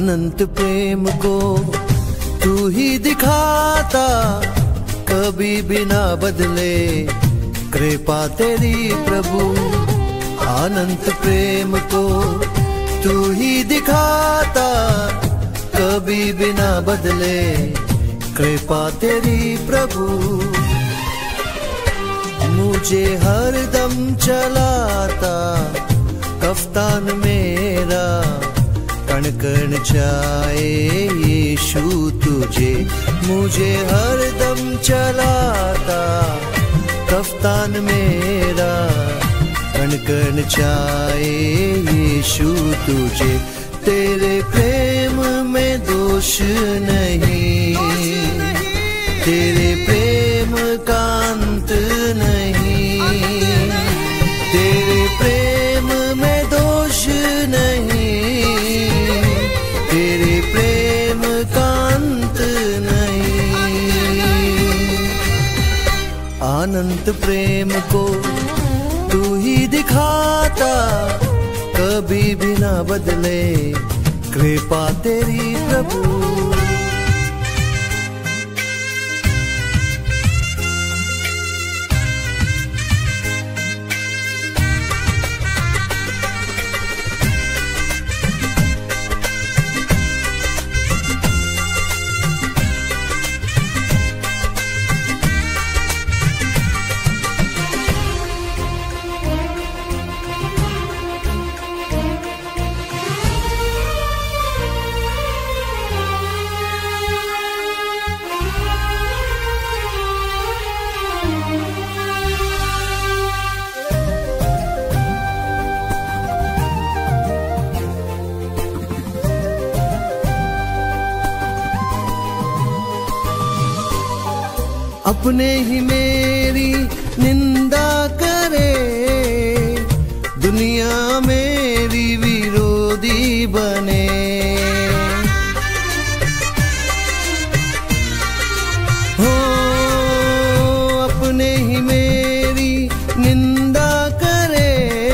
अनंत प्रेम को तू ही दिखाता कभी बिना बदले कृपा तेरी प्रभु अनंत प्रेम को तू ही दिखाता कभी बिना बदले कृपा तेरी प्रभु मुझे हर दम चलाता कफ्तान मेरा कण कण जाए यीशु तुझे मुझे हर दम चलाता कफ्तान मेरा कण कण जाए यीशु तुझे तेरे प्रेम में दोष नहीं तेरे प्रेम का अंत नहीं तेरे प्रेम में दोष नहीं तेरे प्रेम का अंत नहीं अनंत प्रेम को तू ही दिखाता कभी भी ना बदले कृपा तेरी प्रभु अपने ही मेरी निंदा करे दुनिया मेरी विरोधी बने हो अपने ही मेरी निंदा करे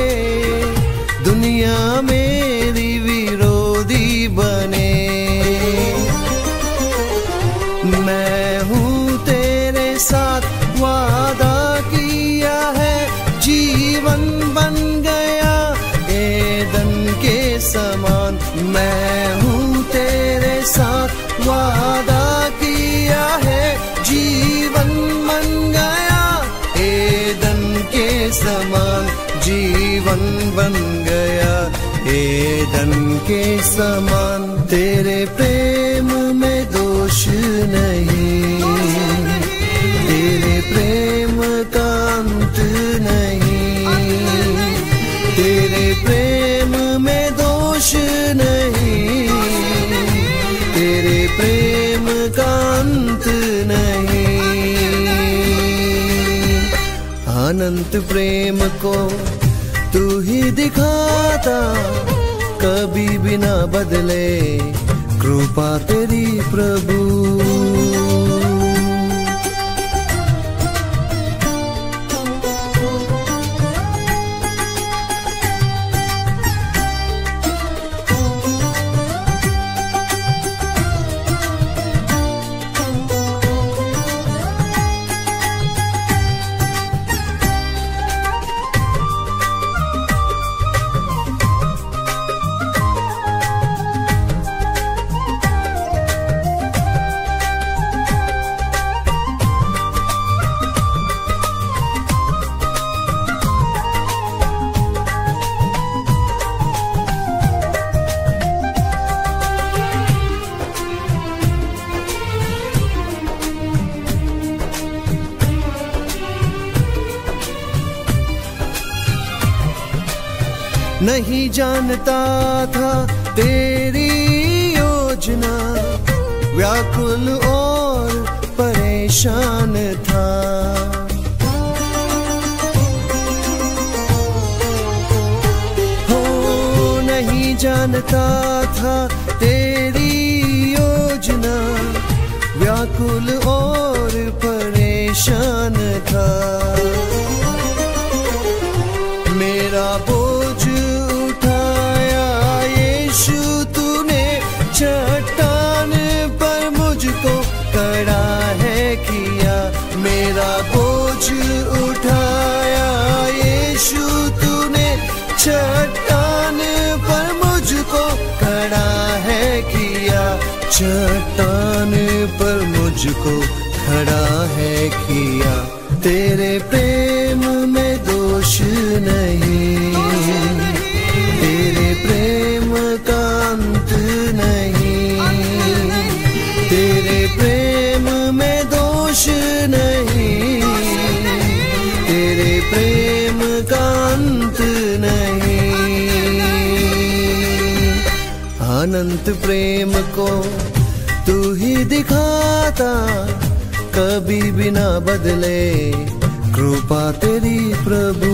दुनिया मेरी विरोधी बने मैं हूँ तेरे साथ वादा किया है जीवन बन गया एदन के समान मैं हूँ तेरे साथ वादा किया है जीवन बन गया एदन के समान जीवन बन गया एदन के समान तेरे प्रेम में दोष नहीं तेरे प्रेम का अंत नहीं तेरे प्रेम में दोष नहीं तेरे प्रेम का अंत नहीं अनंत प्रेम को तू ही दिखाता कभी बिना बदले कृपा तेरी प्रभु नहीं जानता था तेरी योजना व्याकुल और परेशान था हो नहीं जानता था तेरी योजना व्याकुल और परेशान था मेरा बोझ उठाया यीशु तूने चट्टान पर मुझको खड़ा है किया चट्टान पर मुझको खड़ा है किया तेरे प्रेम में दोष नहीं तेरे प्रेम का अंत नहीं तेरे प्रेम में दोष नहीं तेरे प्रेम का अंत नहीं अनंत प्रेम को तू ही दिखाता कभी बिना बदले कृपा तेरी प्रभु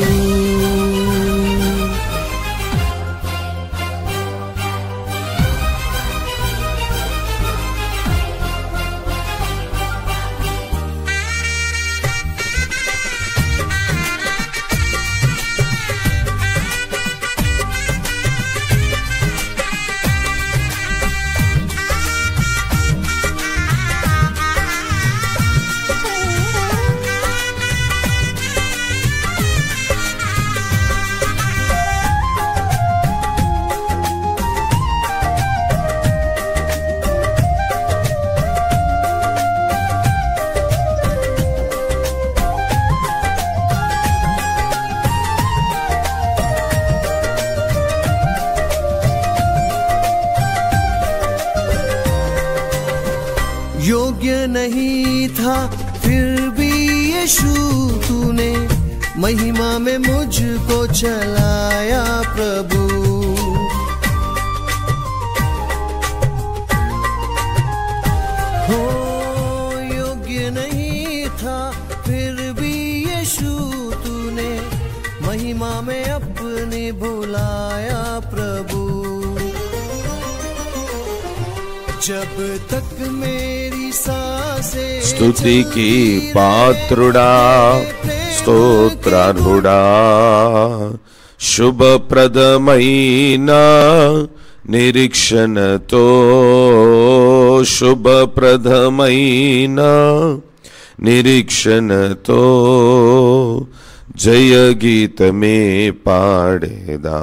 योग्य नहीं था फिर भी यीशु तूने महिमा में मुझको चलाया प्रभु हो योग्य नहीं था फिर भी यीशु तूने महिमा में अपने बुलाया प्रभु जब तक मेरी सांसें స్తుతికి चलती పాత్రుడా స్తోత్రార్హుడా శుభప్రదమైన నిరీక్షణతో శుభప్రదమైన నిరీక్షణతో జయ గీతమే పాడేదా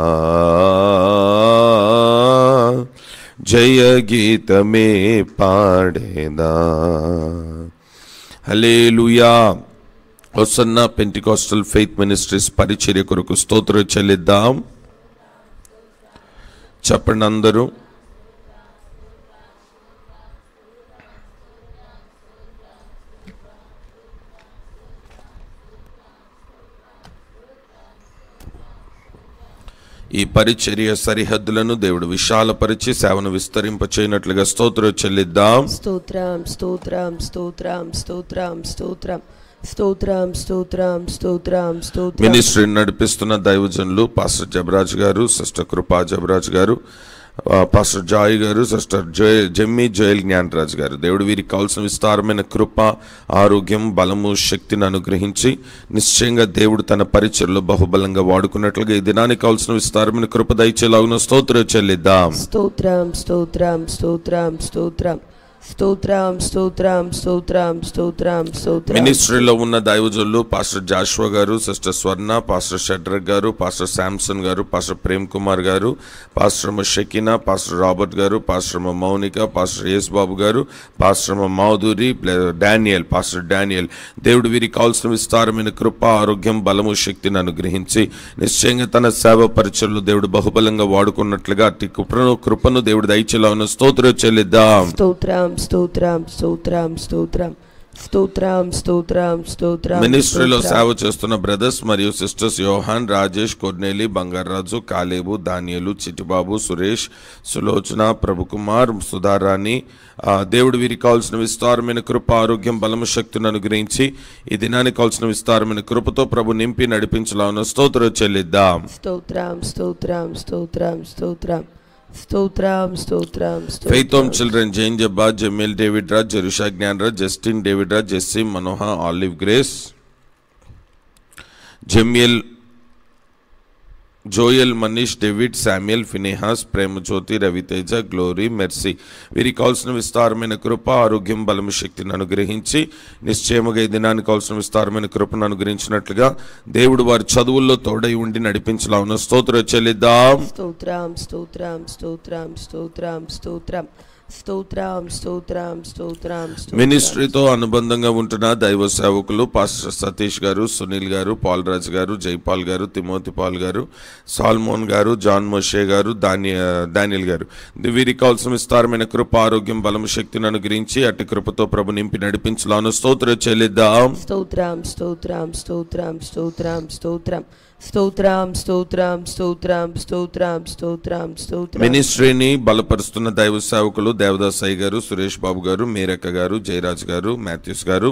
జయ గీతమే పాడేదా hallelujah hosanna pentecostal faith ministries పరిచర్య కొరకు స్తోత్రం చెల్లిద్దాం చెప్పండి అందరూ ఈ పరిచర్య సరిహద్దులను దేవుడు విశాలపరిచి సేవను విస్తరింపచేయనట్లుగా స్తోత్రం చెల్లిద్దాం స్తోత్రం స్తోత్రం స్తోత్రం స్తోత్రం స్తోత్రం స్తోత్రం స్తోత్రం స్తోత్రం స్తోత్రం మినిస్ట్రీని నడిపిస్తున్న దైవజనులు పాస్టర్ జబరాజ్ గారు సిస్టర్ కృపా జబరాజ్ గారు ఆ, పాస్టర్ జాయ్ గారు సిస్టర్ జోయ్ జమ్మి జోయల్ జ్ఞానరాజ్ గారు దేవుడు వీరికి కావాల్సిన విస్తారమైన కృప ఆరోగ్యం బలము శక్తిని అనుగ్రహించి నిశ్చయంగా దేవుడు తన పరిచయలో బహుబలంగా వాడుకున్నట్లుగా ఈ దినానికి కావాల్సిన విస్తారమైన కృప దయచేలాగున స్తోత్రం చెల్లిద్దాం స్తోత్రం స్తోత్రం స్తోత్రం స్తోత్రం స్తోత్రం స్తోత్రం స్తోత్రం స్తోత్రం స్తోత్రం మినిస్ట్రీలో ఉన్న దైవజనులు పాస్టర్ జాషువా గారు సిస్టర్ స్వర్ణ పాస్టర్ షడ్రక్ గారు పాస్టర్ శాంసన్ గారు పాస్టర్ ప్రేమ్ కుమార్ గారు పాస్టర్ షకీనా పాస్టర్ రాబర్ట్ గారు పాస్టర్ మౌనిక పాస్టర్ యేస్ బాబు గారు పాస్టర్ మాధురి ప్ల- డానియల్ పాస్టర్ డానియల్ దేవుడు వీరికి కావాల్సిన విస్తారమైన కృప ఆరోగ్యం బలము శక్తిని అనుగ్రహించి నిశ్చయంగా తన సేవ పరిచయలు దేవుడు బహుబలంగా వాడుకున్నట్లుగా అట్టి కృపను కృపను దేవుడు దయచేలా ఉన్న స్తోత్రం చెల్లిద్దాం స్తోత్రం స్తోత్రం స్తోత్రం స్తోత్రం స్తోత్రం స్తోత్రం స్తోత్రం మినిస్ట్రీలో స్తోత్రం. సేవ చేస్తున్న బ్రదర్స్ మరియు సిస్టర్స్ యోహాన్ రాజేష్ కొర్నేలి బంగారాజు కాలేబు దానియలు చిట్టిబాబు సురేష్ సులోచన ప్రభుకుమార్ సుధారాణి ఆ, దేవుడు వీరికి కావాల్సిన విస్తారమైన కృప ఆరోగ్యం బలము శక్తిని అనుగ్రహించి ఈ దినానికి కావాల్సిన విస్తారమైన కృపతో ప్రభు నింపి నడిపించలాన స్తోత్రం చెల్లిద్దాం స్తోత్రం స్తోత్రం స్తోత్రం స్తోత్రం స్తోత్రం స్తోత్రం ఫెయిత్ హోమ్ స్తోత్రం children Jain Jabba Jamil David Raj Jerusha Gnan Raj Justin David Raj Jessie Manoha Olive Grace Jamiel Joel Manish David Samuel Phinehas Premajyothi Raviteja Glory Mercy వీరికి కావాల్సిన విస్తారమైన కృప ఆరోగ్యం బలము శక్తిని అనుగ్రహించి నిశ్చయముగా ఈ దినానికి కావాల్సిన విస్తారమైన కృపను అనుగ్రహించినట్లుగా దేవుడు వారి చదువుల్లో తోడై ఉండి నడిపించలావున స్తోత్ర చెల్లిద్దాం స్తోత్రం స్తోత్రం స్తోత్రం స్తోత్రం స్తోత్రం స్తోత్రం స్తోత్రం స్తోత్రం స్తోత్రం మినిస్ట్రీతో అనుబంధంగా ఉంటున్న దైవ సేవకులు పాస్టర్ సతీష్ గారు సునీల్ గారు పాల్ రాజ్ గారు జైపాల్ గారు తిమోతి పాల్ గారు సాల్మోన్ గారు జాన్ మోషే గారు దాని డానియల్ గారు వీరికి కావాల్సిన విస్తారమైన కృప ఆరోగ్యం బలము శక్తిని అనుగ్రహించి అట్టి కృపతో ప్రభు నింపి నడిపించలాను స్తోత్ర చెల్లిద్దాం స్తోత్రం స్తోత్రం స్తోత్రం స్తోత్రం స్తోత్రం స్తోత్రం స్తోత్రం స్తోత్రం స్తోత్రం స్తోత్రం స్తోత్రం మినిస్ట్రీని బలపరుస్తున్న దైవ సేవకులు దేవదాస్ అయ్య గారు సురేష్ బాబు గారు మీరక్క గారు జయరాజ్ గారు మాథ్యూస్ గారు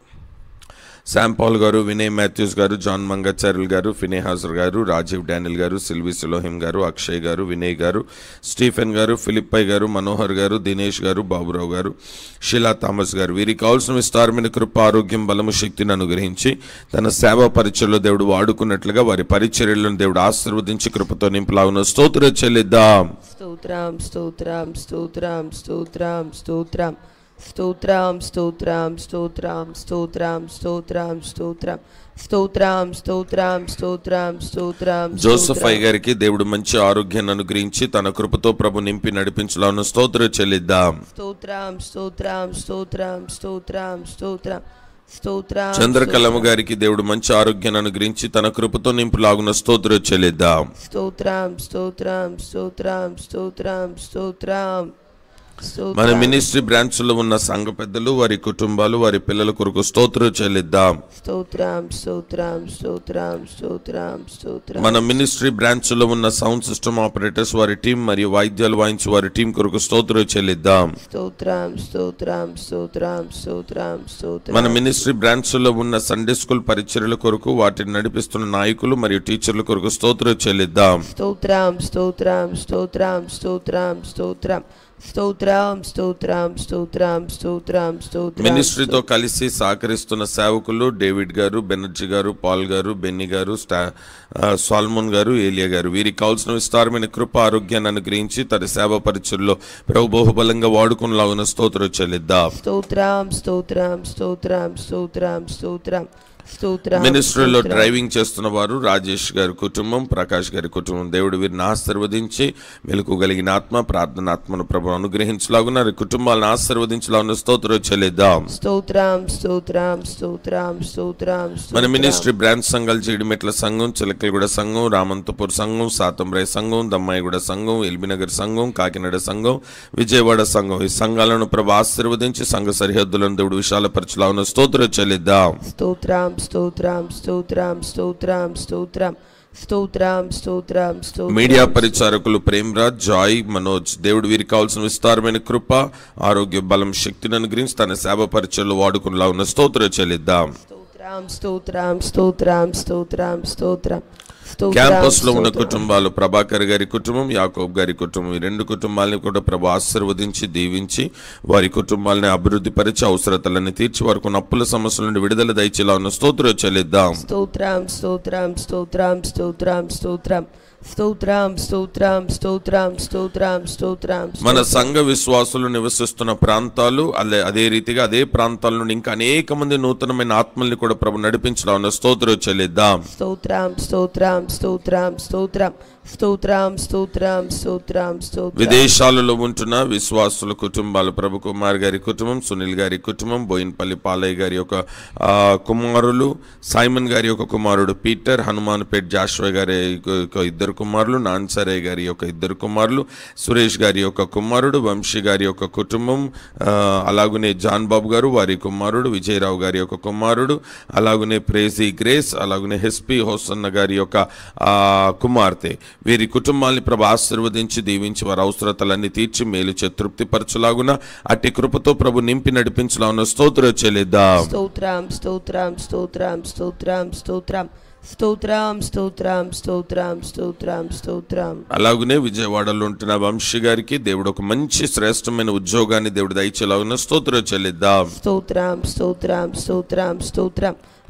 శామ్ పాల్ గారు వినయ్ మాథ్యూస్ గారు జాన్ మంగచార్యుల్ గారు ఫినేహాజర్ గారు రాజీవ్ డానిల్ గారు సిల్వి సులోహిం గారు అక్షయ్ గారు వినయ్ గారు స్టీఫెన్ గారు ఫిలిప్పై గారు మనోహర్ గారు దినేష్ గారు బాబురావు గారు షీలా థామస్ గారు వీరికి కావాల్సిన విస్తారమైన కృప ఆరోగ్యం బలము శక్తిని అనుగ్రహించి తన సేవా పరిచయలో దేవుడు వాడుకున్నట్లుగా వారి పరిచర్యలను దేవుడు ఆశీర్వదించి కృపతో నింపలాగున స్తోత్ర చెల్లిద్దాం స్తోత్రం స్తోత్రం స్తోత్రం స్తోత్రం స్తోత్రం స్తోత్రం స్తోత్రం స్తోత్రం స్తోత్రం స్తోత్రం స్తోత్రం స్తోత్రం స్తోత్రం స్తోత్రం స్తోత్రం జోసఫ్ అయ్య గారికి దేవుడు మంచి ఆరోగ్యాన్ని అనుగ్రహించి తన కృపతో ప్రభు నింపి నడిపించలాను స్తోత్ర చెల్లిద్దాం స్తోత్రం స్తోత్రం స్తోత్రం స్తోత్రం స్తోత్రం స్తోత్రం చంద్రకళమ్మ గారికి దేవుడు మంచి ఆరోగ్యాన్ని అనుగ్రహించి తన కృపతో నింపులాగున స్తోత్ర చెల్లిద్దాం స్తోత్రం స్తోత్రం స్తోత్రం స్తోత్రం స్తోత్రం మన స్తోత్రం మినిస్ట్రీ బ్రాంచ్ లో ఉన్న సంఘ పెద్దలు వారి కుటుంబాలు వారి పిల్లల కొరకు స్తోత్ర చెల్లిద్దాం స్తోత్రం స్తోత్రం స్తోత్రం స్తోత్రం స్తోత్రం మన మినిస్ట్రీ బ్రాంచ్ లో ఉన్న సౌండ్ సిస్టమ్ ఆపరేటర్స్ వారి టీం మరియు వాయిద్యాలు వాయించి వారి టీం కొరకు స్తోత్ర చెల్లిద్దాం స్తోత్రం స్తోత్రం స్తోత్రం స్తోత్రం స్తోత్రం మన మినిస్ట్రీ బ్రాంచ్ లో ఉన్న సండే స్కూల్ పరిచర్యల కొరకు వాటిని నడిపిస్తున్న నాయకులు మరియు టీచర్ల కొరకు స్తోత్ర చెల్లిద్దాం స్తోత్రం స్తోత్రం స్తోత్రం స్తోత్రం స్తోత్రం స్తోత్రం స్తోత్రం స్తోత్రం స్తోత్రం స్తోత్రం మినిస్ట్రీతో కలిసి సహకరిస్తున్న సేవకులు డేవిడ్ గారు బెనర్జీ గారు పాల్ గారు బెన్నీ గారు స్టా ఆ, సాల్మోన్ గారు ఏలియా గారు వీరికి కావాల్సిన విస్తారమైన కృప ఆరోగ్యాన్ని అనుగ్రహించి తన సేవ పరిచయలో ప్రభు బహుబలంగా వాడుకునేలాగున స్తోత్రం చెల్లిద్దాం స్తోత్రం స్తోత్రం స్తోత్రం స్తోత్రం స్తోత్రం స్తోత్రం మినిస్ట్రీలో స్తోత్రం. డ్రైవింగ్ చేస్తున్న వారు రాజేష్ గారి కుటుంబం ప్రకాష్ గారి కుటుంబం దేవుడు వీరిని ఆశీర్వదించి మెలకుగలిగిన ఆత్మ ప్రార్థన ఆత్మను ప్రభు అనుగ్రహించలాగున వారి కుటుంబాలను ఆశీర్వదించలాగున స్తోత్రం చెల్లిద్దాం స్తోత్రం స్తోత్రం స్తోత్రం స్తోత్రం మన స్తోత్రం. మినిస్ట్రీ బ్రాంచ్ సంఘాలు జీడిమెట్ల సంఘం చిలకలగూడ సంఘం రామంతపూర్ సంఘం సాతంబ్రై సంఘం దమ్మాయిగూడ సంఘం ఎల్బీనగర్ సంఘం కాకినాడ సంఘం విజయవాడ సంఘం ఈ సంఘాలను ప్రభు ఆశీర్వదించి సంఘ సరిహద్దులను దేవుడు విశాలపరచలాగున స్తోత్రం చెల్లిద్దాం స్తోత్రం స్తోత్రం స్తోత్రం స్తోత్రం స్తోత్రం స్తోత్రం స్తోత్రం స్తోత్రం మీడియా పరిచారకులు ప్రేమ్రాజ్ జాయ్ మనోజ్ దేవుడు వీరికి కావాల్సిన విస్తారమైన కృప ఆరోగ్య బలం శక్తిని అనుగ్రహించి తన సేవ పరిచయలో వాడుకునేలా ఉన్న స్తోత్రం చెల్లిద్దాం స్తోత్రం స్తోత్రం స్తోత్రం స్తోత్రం స్తోత్రం స్తోత్రం క్యాంపస్ లో ఉన్న స్తోత్రం. కుటుంబాలు ప్రభాకర్ గారి కుటుంబం యాకోబ్ గారి కుటుంబం ఈ రెండు కుటుంబాలని కూడా ప్రభు ఆశీర్వదించి దీవించి వారి కుటుంబాలని అభివృద్ధి పరిచి అవసరతలను తీర్చి వారికి ఉన్న అప్పుల సమస్యల నుండి విడుదల దయచేలా ఉన్న స్తోత్రం చెల్లిద్దాం స్తోత్రం స్తోత్రం స్తోత్రం స్తోత్రం స్తోత్రం స్తోత్రం స్తోత్రం స్తోత్రం స్తోత్రం స్తోత్రం మన సంఘ విశ్వాసులు నివసిస్తున్న ప్రాంతాలు అదే అదే రీతిగా అదే ప్రాంతాల నుండి ఇంకా అనేక మంది నూతనమైన ఆత్మల్ని కూడా ప్రభు నడిపించడం ఉన్న స్తోత్రం చెల్లిద్దాం స్తోత్రం స్తోత్రం స్తోత్రం స్తోత్రం స్తోత్రం స్తోత్రం స్తోత్రం స్తోత్రం విదేశాలలో ఉంటున్న విశ్వాసుల కుటుంబాలు ప్రభు కుమార్ గారి కుటుంబం సునీల్ గారి కుటుంబం బోయిన్పల్లి పాలయ్య గారి యొక్క ఆ, కుమారులు సైమన్ గారి యొక్క కుమారుడు పీటర్ హనుమాన్పేట్ జాషువా గారి యొక్క ఇద్దరు కుమారులు నాన్సరయ్య గారి యొక్క ఇద్దరు కుమారులు సురేష్ గారి యొక్క కుమారుడు వంశీ గారి యొక్క కుటుంబం ఆ, అలాగునే జాన్ బాబు గారు వారి కుమారుడు విజయరావు గారి యొక్క కుమారుడు అలాగునే ప్రేజీ గ్రేస్ అలాగునే హెస్పి హోసన్న గారి యొక్క ఆ, కుమార్తె వీరి కుటుంబాన్ని ప్రభు ఆశీర్వదించి దీవించి వారి అవసరతలన్నీ తీర్చి మేలు చే తృప్తిపరచులాగున అట్టి కృపతో ప్రభు నింపి నడిపించలాగున స్తోత్ర చెల్లిద్దాం స్తోత్రం స్తోత్రం స్తోత్రం స్తోత్రం స్తోత్రం స్తోత్రం స్తోత్రం స్తోత్రం స్తోత్రం స్తోత్రం అలాగనే విజయవాడలో ఉంటున్న వంశీ గారికి దేవుడు ఒక మంచి శ్రేష్టమైన ఉద్యోగాన్ని దేవుడు దయచేలాగున స్తోత్ర చెల్లిద్దాం స్తోత్రం స్తోత్రం స్తోత్రం స్తోత్రం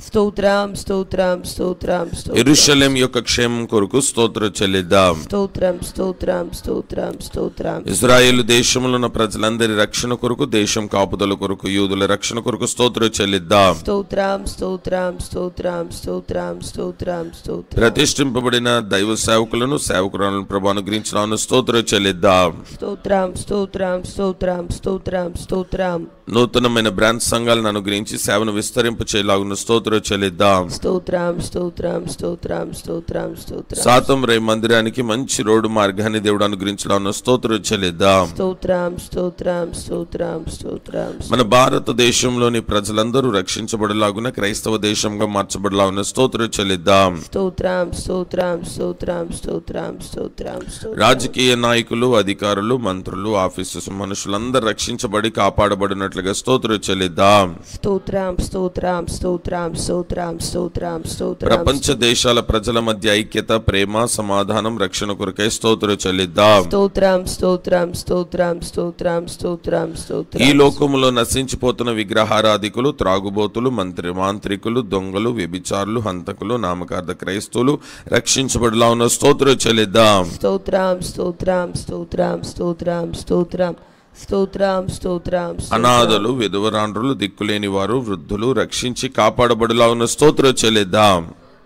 స్తోత్రం స్తోత్రం స్తోత్రం స్తోత్రం ఎరుషలేం యొక్క క్షేమం కొరకు స్తోత్ర చెల్లిద్దాం స్తోత్రం స్తోత్రం స్తోత్రం స్తోత్రం ఇజ్రాయేల్ దేశంలో ఉన్న ప్రజలందరి రక్షణ కొరకు దేశం కాపుదల కొరకు యూదుల రక్షణ కొరకు స్తోత్ర చెల్లిద్దాం స్తోత్రం స్తోత్రం స్తోత్రం స్తోత్రం స్తోత్రం స్తోత్రం ప్రతిష్ఠింపబడిన దైవ సేవకులను సేవకురాలను ప్రభు అనుగ్రహించిన స్తోత్ర చెల్లిద్దాం స్తోత్రం స్తోత్రం స్తోత్రం స్తోత్రం స్తోత్రం నూతనమైన బ్రాంచ్ సంఘాలను అనుగ్రహించి సేవను విస్తరింప చేయలాగున్న స్తోత్ర చెల్లిద్దాం స్తోత్రం స్తోత్రం స్తోత్రం స్తోత్రం స్తోత్రం సాతం రే మందిరానికి మంచి రోడ్డు మార్గాన్ని దేవుడు అనుగ్రహించలాగున్న స్తోత్ర చెల్లిద్దాం స్తోత్రం స్తోత్రం స్తోత్రం స్తోత్రం మన భారతదేశంలోని ప్రజలందరూ రక్షించబడలాగున క్రైస్తవ దేశంగా మార్చబడలాగున స్తోత్ర చెల్లిద్దాం స్తోత్రం స్తోత్రం స్తోత్రం స్తోత్రం స్తోత్రం స్తోత్రం రాజకీయ నాయకులు అధికారులు మంత్రులు ఆఫీసర్స్ మనుషులందరూ రక్షించబడి కాపాడబడినట్లుగా స్తోత్ర చెల్లిద్దాం స్తోత్రం స్తోత్రం స్తోత్రం స్తోత్రం స్తోత్రం స్తోత్రం ప్రపంచ దేశాల ప్రజల మధ్య ఐక్యత ప్రేమ సమాధానం రక్షణ కొరకై స్తోత్ర చెల్లిద్దాం స్తోత్రం స్తోత్రం స్తోత్రం స్తోత్రం స్తోత్రం ఈ స్తోత్రం లోకములో నశించిపోతున్న విగ్రహారాధికులు త్రాగుబోతులు మంత్రి మాంత్రికులు దొంగలు వ్యభిచారులు హంతకులు నామకార్థ క్రైస్తవులు రక్షించబడిలా ఉన్న స్తోత్ర చెల్లిద్దాం స్తోత్రం స్తోత్రం స్తోత్రం స్తోత్రం స్తోత్రం స్తోత్రం స్తోత్రం అనాథలు విధవరాండ్రులు దిక్కులేని వారు వృద్ధులు రక్షించి కాపాడబడిలా ఉన్న స్తోత్ర చెల్లిద్దాం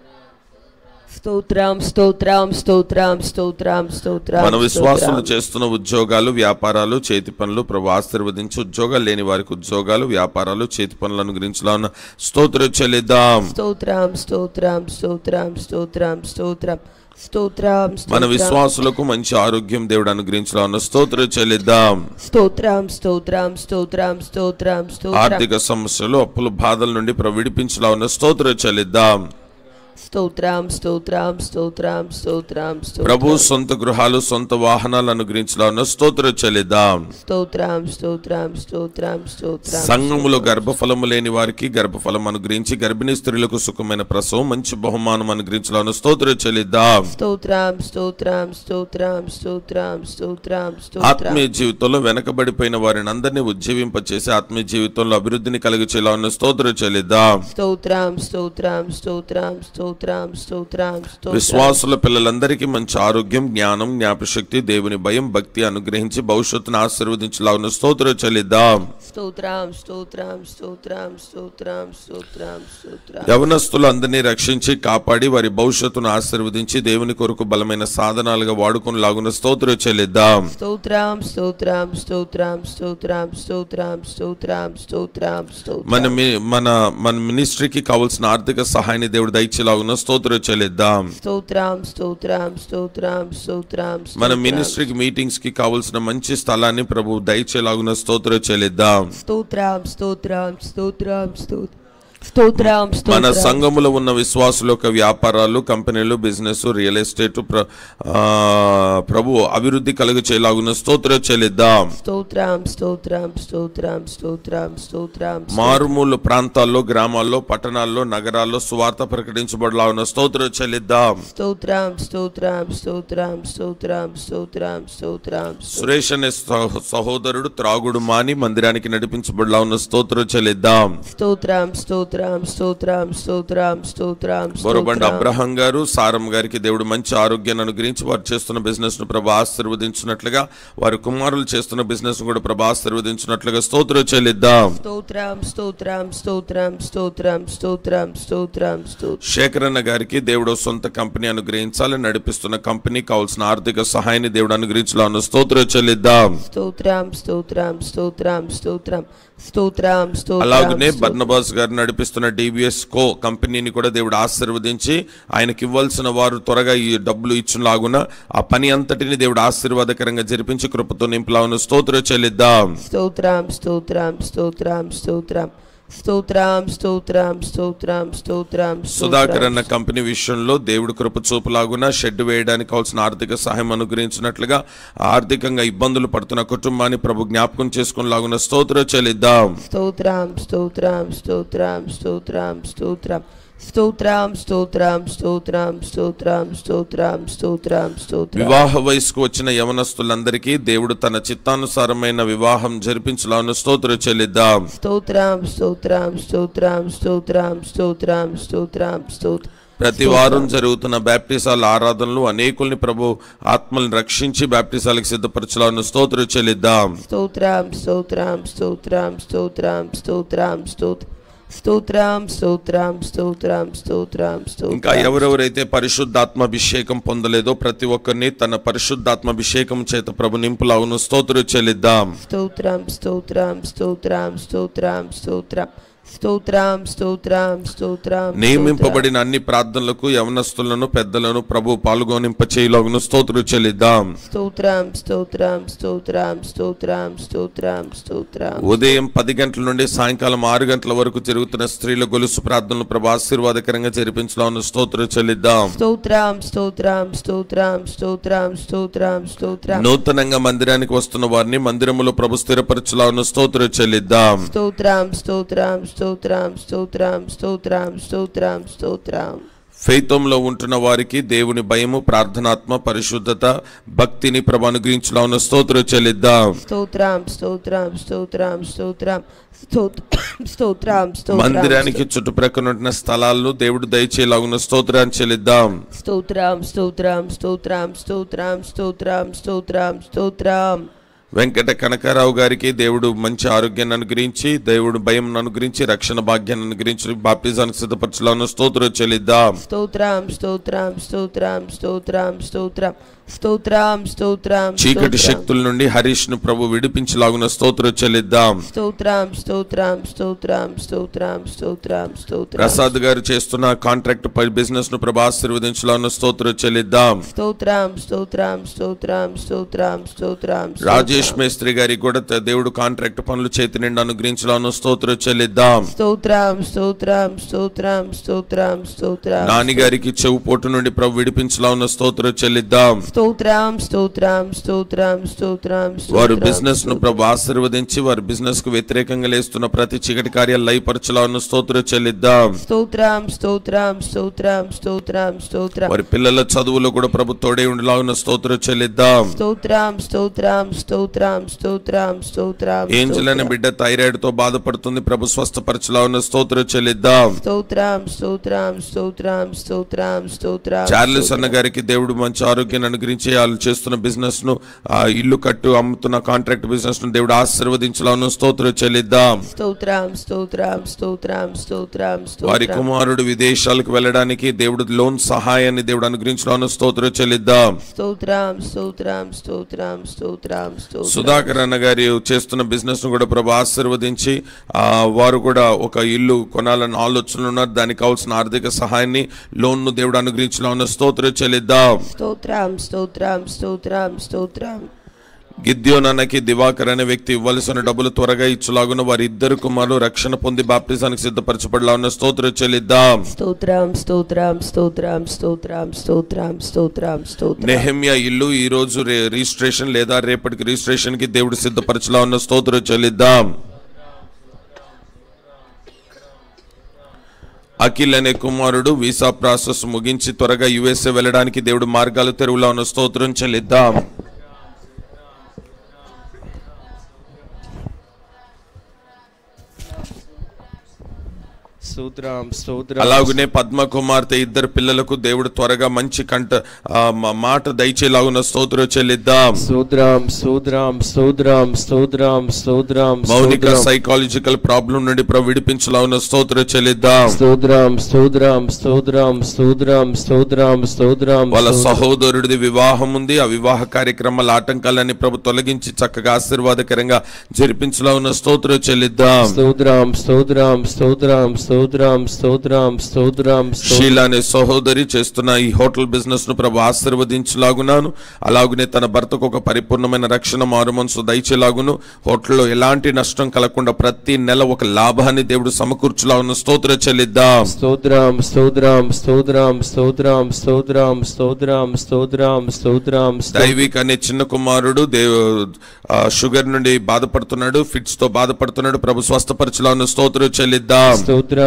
స్తోత్రం స్తోత్రం స్తోత్రం స్తోత్రం స్తోత్రం మన విశ్వాసులు స్తోత్రం. చేస్తున్న ఉద్యోగాలు వ్యాపారాలు చేతి పనులు ప్రభు ఆశీర్వదించి ఉద్యోగాలు లేని వారికి ఉద్యోగాలు వ్యాపారాలు చేతి పనులను గురించిలా ఉన్న స్తోత్ర చెల్లిద్దాం స్తోత్రం స్తోత్రం స్తోత్రం స్తోత్రం స్తోత్రం స్తోత్రం మన స్తోత్రం విశ్వాసులకు మంచి ఆరోగ్యం దేవుడు అనుగ్రహించలా ఉన్న స్తోత్ర చెల్లిద్దాం స్తోత్రం స్తోత్రం స్తోత్రం స్తోత్రం స్తోత్రం ఆర్థిక సమస్యలు అప్పుల బాధల నుండి ప్రభు విడిపించలా ఉన్న స్తోత్ర చెల్లిద్దాం స్తోత్రం స్తోత్రం స్తోత్రం స్తోత్రం ప్రభు స్తోత్రం సొంత గృహాలు సొంత వాహనాలు అనుగ్రహించలా ఉన్న స్తోత్ర చెల్లిద్దాం స్తోత్రం స్తోత్రం స్తోత్రం స్తోత్రం సంఘములో గర్భఫలము లేని వారికి గర్భఫలం అనుగ్రహించి గర్భిణీ స్త్రీలకు సుఖమైన ప్రసవం మంచి బహుమానం అనుగ్రహించలా ఉన్న స్తోత్ర చెల్లిద్దాం స్తోత్రం స్తోత్రం స్తోత్రం స్తోత్రం స్తోత్రం స్తోత్రం ఆత్మీయ జీవితంలో వెనకబడిపోయిన వారిని అందరినీ ఉజ్జీవింపచేసి ఆత్మీయ జీవితంలో అభివృద్ధిని కలిగచేలా ఉన్న స్తోత్ర చెల్లిద్దాం స్తోత్రం స్తోత్రం స్తోత్రం స్తోత్రం స్తోత్రం స్తోత్రం విశ్వాసుల పిల్లలందరికీ మంచి ఆరోగ్యం జ్ఞానం జ్ఞాపశక్తి దేవుని భయం భక్తి అనుగ్రహించి భవిష్యత్తును ఆశీర్వదించలా ఉన్న స్తోత్ర చెల్లిద్దాం స్తోత్రం స్తోత్రం స్తోత్రం స్తోత్రం స్తోత్రం స్తోత్రం యవనస్తులు అందరినీ రక్షించి కాపాడి వారి భవిష్యత్తును ఆశీర్వదించి దేవుని కొరకు బలమైన సాధనాలుగా వాడుకుని లాగున్న స్తోత్ర చెల్లిద్దాం స్తోత్రం స్తోత్రం స్తోత్రం స్తోత్రం స్తోత్రం స్తోత్రం స్తోత్రం స్తోత్రం మన మీ- మన మన మినిస్ట్రీకి కావాల్సిన ఆర్థిక సహాయాన్ని దేవుడు దయచేలాగున్న స్తోత్ర చెల్లిద్దాం స్తోత్రం స్తోత్రం స్తోత్రం స్తోత్రం మన స్తోత్రం. మినిస్ట్రీకి మీటింగ్స్ కి కావాల్సిన మంచి స్థలాన్ని ప్రభు దయచేలాగున్న స్తోత్ర చెల్లిద్దాం స్తోత్రం స్తోత్రం స్తోత్రం స్తోత్రం స్తోత్రం మన స్తోత్రం సంఘములో ఉన్న విశ్వాసుల యొక్క వ్యాపారాలు కంపెనీలు బిజినెస్ రియల్ ఎస్టేట్ ప్ర- ఆ, ప్రభు అభివృద్ధి కలుగు చేయలాగున్న స్తోత్ర చెల్లిద్దాం స్తోత్రం స్తోత్రం స్తోత్రం స్తోత్రం స్తోత్రం మారుమూల ప్రాంతాల్లో గ్రామాల్లో పట్టణాల్లో నగరాల్లో సువార్త ప్రకటించబడలాగున్న స్తోత్ర చెల్లిద్దాం స్తోత్రం స్తోత్రం స్తోత్రం స్తోత్రం స్తోత్రం స్తోత్రం సురేష్ అనే సహ- సహోదరుడు త్రాగుడు మాని మందిరానికి నడిపించబడలా ఉన్న స్తోత్ర చెల్లిద్దాం స్తోత్రం స్తోత్రం స్తోత్రం స్తోత్రం స్తోత్రం బొరబండ స్తోత్రం అబ్రహం గారు సారం గారికి దేవుడు మంచి ఆరోగ్యాన్ని అనుగ్రహించి వారు చేస్తున్న బిజినెస్ ను ప్రభా ఆశీర్వదించినట్లుగా వారి కుమారులు చేస్తున్న బిజినెస్ ను కూడా ప్రభా ఆశీర్వదించినట్లుగా స్తోత్ర చెల్లిద్దాం స్తోత్రం స్తోత్రం స్తోత్రం స్తోత్రం స్తోత్రం స్తోత్రం స్తోత్రం శేఖరన్న గారికి దేవుడు సొంత కంపెనీ అనుగ్రహించాలి నడిపిస్తున్న కంపెనీ కావాల్సిన ఆర్థిక సహాయాన్ని దేవుడు అనుగ్రహించాల ఉన్న స్తోత్ర చెల్లిద్దాం స్తోత్రం స్తోత్రం స్తోత్రం స్తోత్రం స్తోత్రం స్తోత్రం అలాగనే స్తోత్రం. బర్నబాస్ గారు నడిపిస్తున్న డివిఎస్ కో కంపెనీని కూడా దేవుడు ఆశీర్వదించి ఆయనకి ఇవ్వాల్సిన వారు త్వరగా ఈ డబ్బులు ఇచ్చులాగున ఆ పని అంతటిని దేవుడు ఆశీర్వాదకరంగా జరిపించి కృపతో నింపులాగున స్తోత్ర చెల్లిద్దాం స్తోత్రం స్తోత్రం స్తోత్రం స్తోత్రం స్తోత్రం స్తోత్రం స్తోత్రం స్తోత్రం సుధాకర్ అన్న కంపెనీ విషయంలో దేవుడు కృప చూపులాగున షెడ్ వేయడానికి కావాల్సిన ఆర్థిక సహాయం అనుగ్రహించినట్లుగా ఆర్థికంగా ఇబ్బందులు పడుతున్న కుటుంబాన్ని ప్రభు జ్ఞాపకం చేసుకునేలాగున స్తోత్ర చెల్లిద్దాం స్తోత్రం స్తోత్రం స్తోత్రం స్తోత్రం స్తోత్రం స్తోత్రం స్తోత్రం స్తోత్రం స్తోత్రం స్తోత్రం స్తోత్రం స్తోత్రం వివాహ వయసుకు వచ్చిన యవనస్తులందరికీ దేవుడు తన చిత్తానుసారమైన వివాహం జరిపించలాను స్తోత్ర చెల్లిద్దాం స్తోత్రం స్తోత్రం స్తోత్రం స్తోత్రం స్తోత్రం స్తోత్రం స్తోత్రం ప్రతి వారం జరుగుతున్న బ్యాప్టిసాల ఆరాధనలు అనేకుల్ని ప్రభు ఆత్మల్ని రక్షించి బ్యాప్టిసాలకు సిద్ధపరచలాను స్తోత్ర చెల్లిద్దాం స్తోత్రం స్తోత్రం స్తోత్రం స్తోత్రం స్తోత్రం స్తోత్రం స్తోత్రం స్తోత్రం స్తోత్రం స్తోత్రం ఇంకా స్తోత్రం ఎవరెవరైతే పరిశుద్ధాత్మాభిషేకం పొందలేదో ప్రతి ఒక్కరిని తన పరిశుద్ధాత్మాభిషేకం చేత ప్రభు నింపులాగును స్తోత్ర చెల్లిద్దాం స్తోత్రం స్తోత్రం స్తోత్రం స్తోత్రం స్తోత్రం స్తోత్రం స్తోత్రం స్తోత్రం నియమింపబడిన అన్ని ప్రార్థనలకు యవనస్తులను పెద్దలను ప్రభు పాల్గొనింప చేయలాగును స్తోత్ర చెల్లిద్దాం స్తోత్రం స్తోత్రం స్తోత్రం స్తోత్రం స్తోత్రం స్తోత్రం ఉదయం పది గంటల నుండి సాయంకాలం ఆరు గంటల వరకు జరుగుతున్న స్త్రీల గొలుసు ప్రార్థనలు ప్రభు ఆశీర్వాదకరంగా జరిపించలాను స్తోత్ర చెల్లిద్దాం స్తోత్రం స్తోత్రం స్తోత్రం స్తోత్రం స్తోత్రం స్తోత్రం నూతనంగా మందిరానికి వస్తున్న వారిని మందిరములో ప్రభు స్థిరపరచలాను స్తోత్ర చెల్లిద్దాం స్తోత్రం స్తోత్రం స్తోత్రం స్తోత్రం స్తోత్రం స్తోత్రం స్తోత్రం ఫైతంలో ఉంటున్న వారికి దేవుని భయము ప్రార్థనాత్మ పరిశుద్ధత భక్తిని ప్రభు అనుగ్రహించలాను స్తోత్ర చెల్లిద్దాం స్తోత్రం స్తోత్రం స్తోత్రం స్తోత్రం స్తోత్రం స్తోత్రం స్తోత్రం మందిరానికి చుట్టుప్రక్కల ఉంటున్న స్థలాలను దేవుడు దయచేలాగున స్తోత్రాన్ని చెల్లిద్దాం స్తోత్రం స్తోత్రం స్తోత్రం స్తోత్రం స్తోత్రం స్తోత్రం స్తోత్రం వెంకట కనకారావు గారికి దేవుడు మంచి ఆరోగ్యాన్ని అనుగ్రహించి దేవుడు భయం అనుగ్రహించి రక్షణ భాగ్యాన్ని అనుగ్రహించి బాప్టిజానికి సిద్ధపరచలాను స్తోత్రం చెల్లిద్దాం స్తోత్రం స్తోత్రం స్తోత్రం స్తోత్రం స్తోత్రం స్తోత్రం స్తోత్రం చీకటి స్తోత్రం. శక్తుల నుండి హరీష్ ను ప్రభు విడిపించలాగున స్తోత్రం చెల్లిద్దాం స్తోత్రం స్తోత్రం స్తోత్రం స్తోత్రం స్తోత్రం స్తోత్రం ప్రసాద్ గారు చేస్తున్న కాంట్రాక్ట్ బిజినెస్ ను ప్రభు ఆశీర్వదించలాగున స్తోత్రం చెల్లిద్దాం స్తోత్రం స్తోత్రం స్తోత్రం స్తోత్రం స్తోత్రం రాజేష్ మేస్త్రి గారికి కూడా త- దేవుడు కాంట్రాక్ట్ పనులు చేతి నిండా అనుగ్రహించలాను స్తోత్రం చెల్లిద్దాం స్తోత్రం స్తోత్రం స్తోత్రం స్తోత్రం స్తోత్రం నాని గారికి చెవు పోటు నుండి ప్రభు విడిపించలాగున స్తోత్రం చెల్లిద్దాం స్తోత్రం స్తోత్రం స్తోత్రం స్తోత్రం వారు స్తోత్రం. బిజినెస్ ను ప్రభు ఆశీర్వదించి వారి బిజినెస్ కు వ్యతిరేకంగా లేస్తున్న ప్రతి చీకటి కార్యాలు లయపరచలాను స్తోత్రం చెల్లిద్దాం స్తోత్రం స్తోత్రం స్తోత్రం స్తోత్రం స్తోత్రం వారి పిల్లల చదువులో కూడా ప్రభు తోడే ఉండలాగున స్తోత్రం చెల్లిద్దాం స్తోత్రం స్తోత్రం స్తోత్రం స్తోత్రం స్తోత్రం ఏంజల్ అనే బిడ్డ థైరాయిడ్ తో బాధపడుతుంది ప్రభు స్వస్థపరచలాగున స్తోత్రం చెల్లిద్దాం స్తోత్రం స్తోత్రం స్తోత్రం స్తోత్రం స్తోత్రం చార్లెస్ అన్న గారికి దేవుడు మంచి ఆరోగ్యాన్ని అనుగ్రహించి వాళ్ళు చేస్తున్న బిజినెస్ ను ఆ ఇల్లు కట్టు అమ్ముతున్న కాంట్రాక్ట్ బిజినెస్ ను దేవుడు ఆశీర్వదించలాను స్తోత్రం చెల్లిద్దాం స్తోత్రం స్తోత్రం స్తోత్రం స్తోత్రం వారి స్తోత్రం కుమారుడు విదేశాలకు వెళ్ళడానికి దేవుడు లోన్ సహాయాన్ని దేవుడు అనుగ్రహించలాను స్తోత్రం చెల్లిద్దాం స్తోత్రం స్తోత్రం స్తోత్రం స్తోత్రం స్తోత్రం సుధాకర్ అన్న గారి చేస్తున్న బిజినెస్ ను కూడా ప్రభు ఆశీర్వదించి ఆ వారు కూడా ఒక ఇల్లు కొనాలని ఆలోచనలు ఉన్నారు దానికి కావాల్సిన ఆర్థిక సహాయాన్ని లోన్ ను దేవుడు అనుగ్రహించలాను స్తోత్రం చెల్లిద్దాం స్తోత్రం స్తోత్రం స్తోత్రం స్తోత్రం గిద్యోన్ అన్నకి దివాకర్ అనే వ్యక్తి ఇవ్వాల్సిన డబ్బులు త్వరగా ఇచ్చులాగున వారి ఇద్దరు కుమారులు రక్షణ పొంది బాప్టిజానికి సిద్ధపరచబడలాన్న స్తోత్రం చెల్లిద్దాం స్తోత్రం స్తోత్రం స్తోత్రం స్తోత్రం స్తోత్రం స్తోత్రం స్తోత్రం నెహమ్య ఇల్లు ఈ రోజు రే- రిజిస్ట్రేషన్ లేదా రేపటికి రిజిస్ట్రేషన్ కి దేవుడు సిద్ధపరచలా ఉన్న స్తోత్రం చెల్లిద్దాం అఖిల్ అనే కుమారుడు వీసా ప్రాసెస్ ముగించి త్వరగా యుఎస్ఏ వెళ్ళడానికి దేవుడు మార్గాలు తెరువులా ఉన్న స్తోత్రం చెల్లిద్దాం స్తోత్రం స్తోత్రం అలాగనే పద్మ కుమార్తె ఇద్దరు పిల్లలకు దేవుడు త్వరగా మంచి కంట ఆ, మ- మాట దయచేలాగున్న స్తోత్రం చెల్లిద్దాం స్తోత్రం స్తోత్రం స్తోత్రం స్తోత్రం స్తోత్రం మౌనిక స్తోత్రం సైకాలజికల్ ప్రాబ్లం నుండి ప్రభు విడిపించలాగున్న స్తోత్రం చెల్లిద్దాం స్తోత్రం స్తోత్రం స్తోత్రం స్తోత్రం స్తోత్రం స్తోత్రం వాళ్ళ స్తోత్రం. సహోదరుడిది వివాహం ఉంది ఆ వివాహ కార్యక్రమాల ఆటంకాలన్నీ ప్రభు తొలగించి చక్కగా ఆశీర్వాదకరంగా జరిపించలా ఉన్న స్తోత్రం చెల్లిద్దాం స్తోత్రం స్తోత్రం స్తోత్రం స్తోత్రం స్తోత్రం స్తోత్రం స్తోత్రం షీలా అనే సహోదరి చేస్తున్న ఈ హోటల్ బిజినెస్ ను ప్రభు ఆశీర్వదించలాగున్నాను అలాగనే తన భర్తకు ఒక పరిపూర్ణమైన రక్షణ మారు మనసు దయచేలాగును హోటల్లో ఎలాంటి నష్టం కలగకుండా ప్రతి నెల ఒక లాభాన్ని దేవుడు సమకూర్చులాగున్న స్తోత్రం చెల్లిద్దాం స్తోత్రం స్తోత్రం స్తోత్రం స్తోత్రం స్తోత్రం స్తోత్రం స్తోత్రం స్తోత్రం దైవిక్ అనే చిన్న కుమారుడు దేవ్ ఆ, షుగర్ నుండి బాధపడుతున్నాడు ఫిట్స్ తో బాధపడుతున్నాడు ప్రభు స్వస్థపరచులాను స్తోత్రం చెల్లిద్దాం స్తోత్రం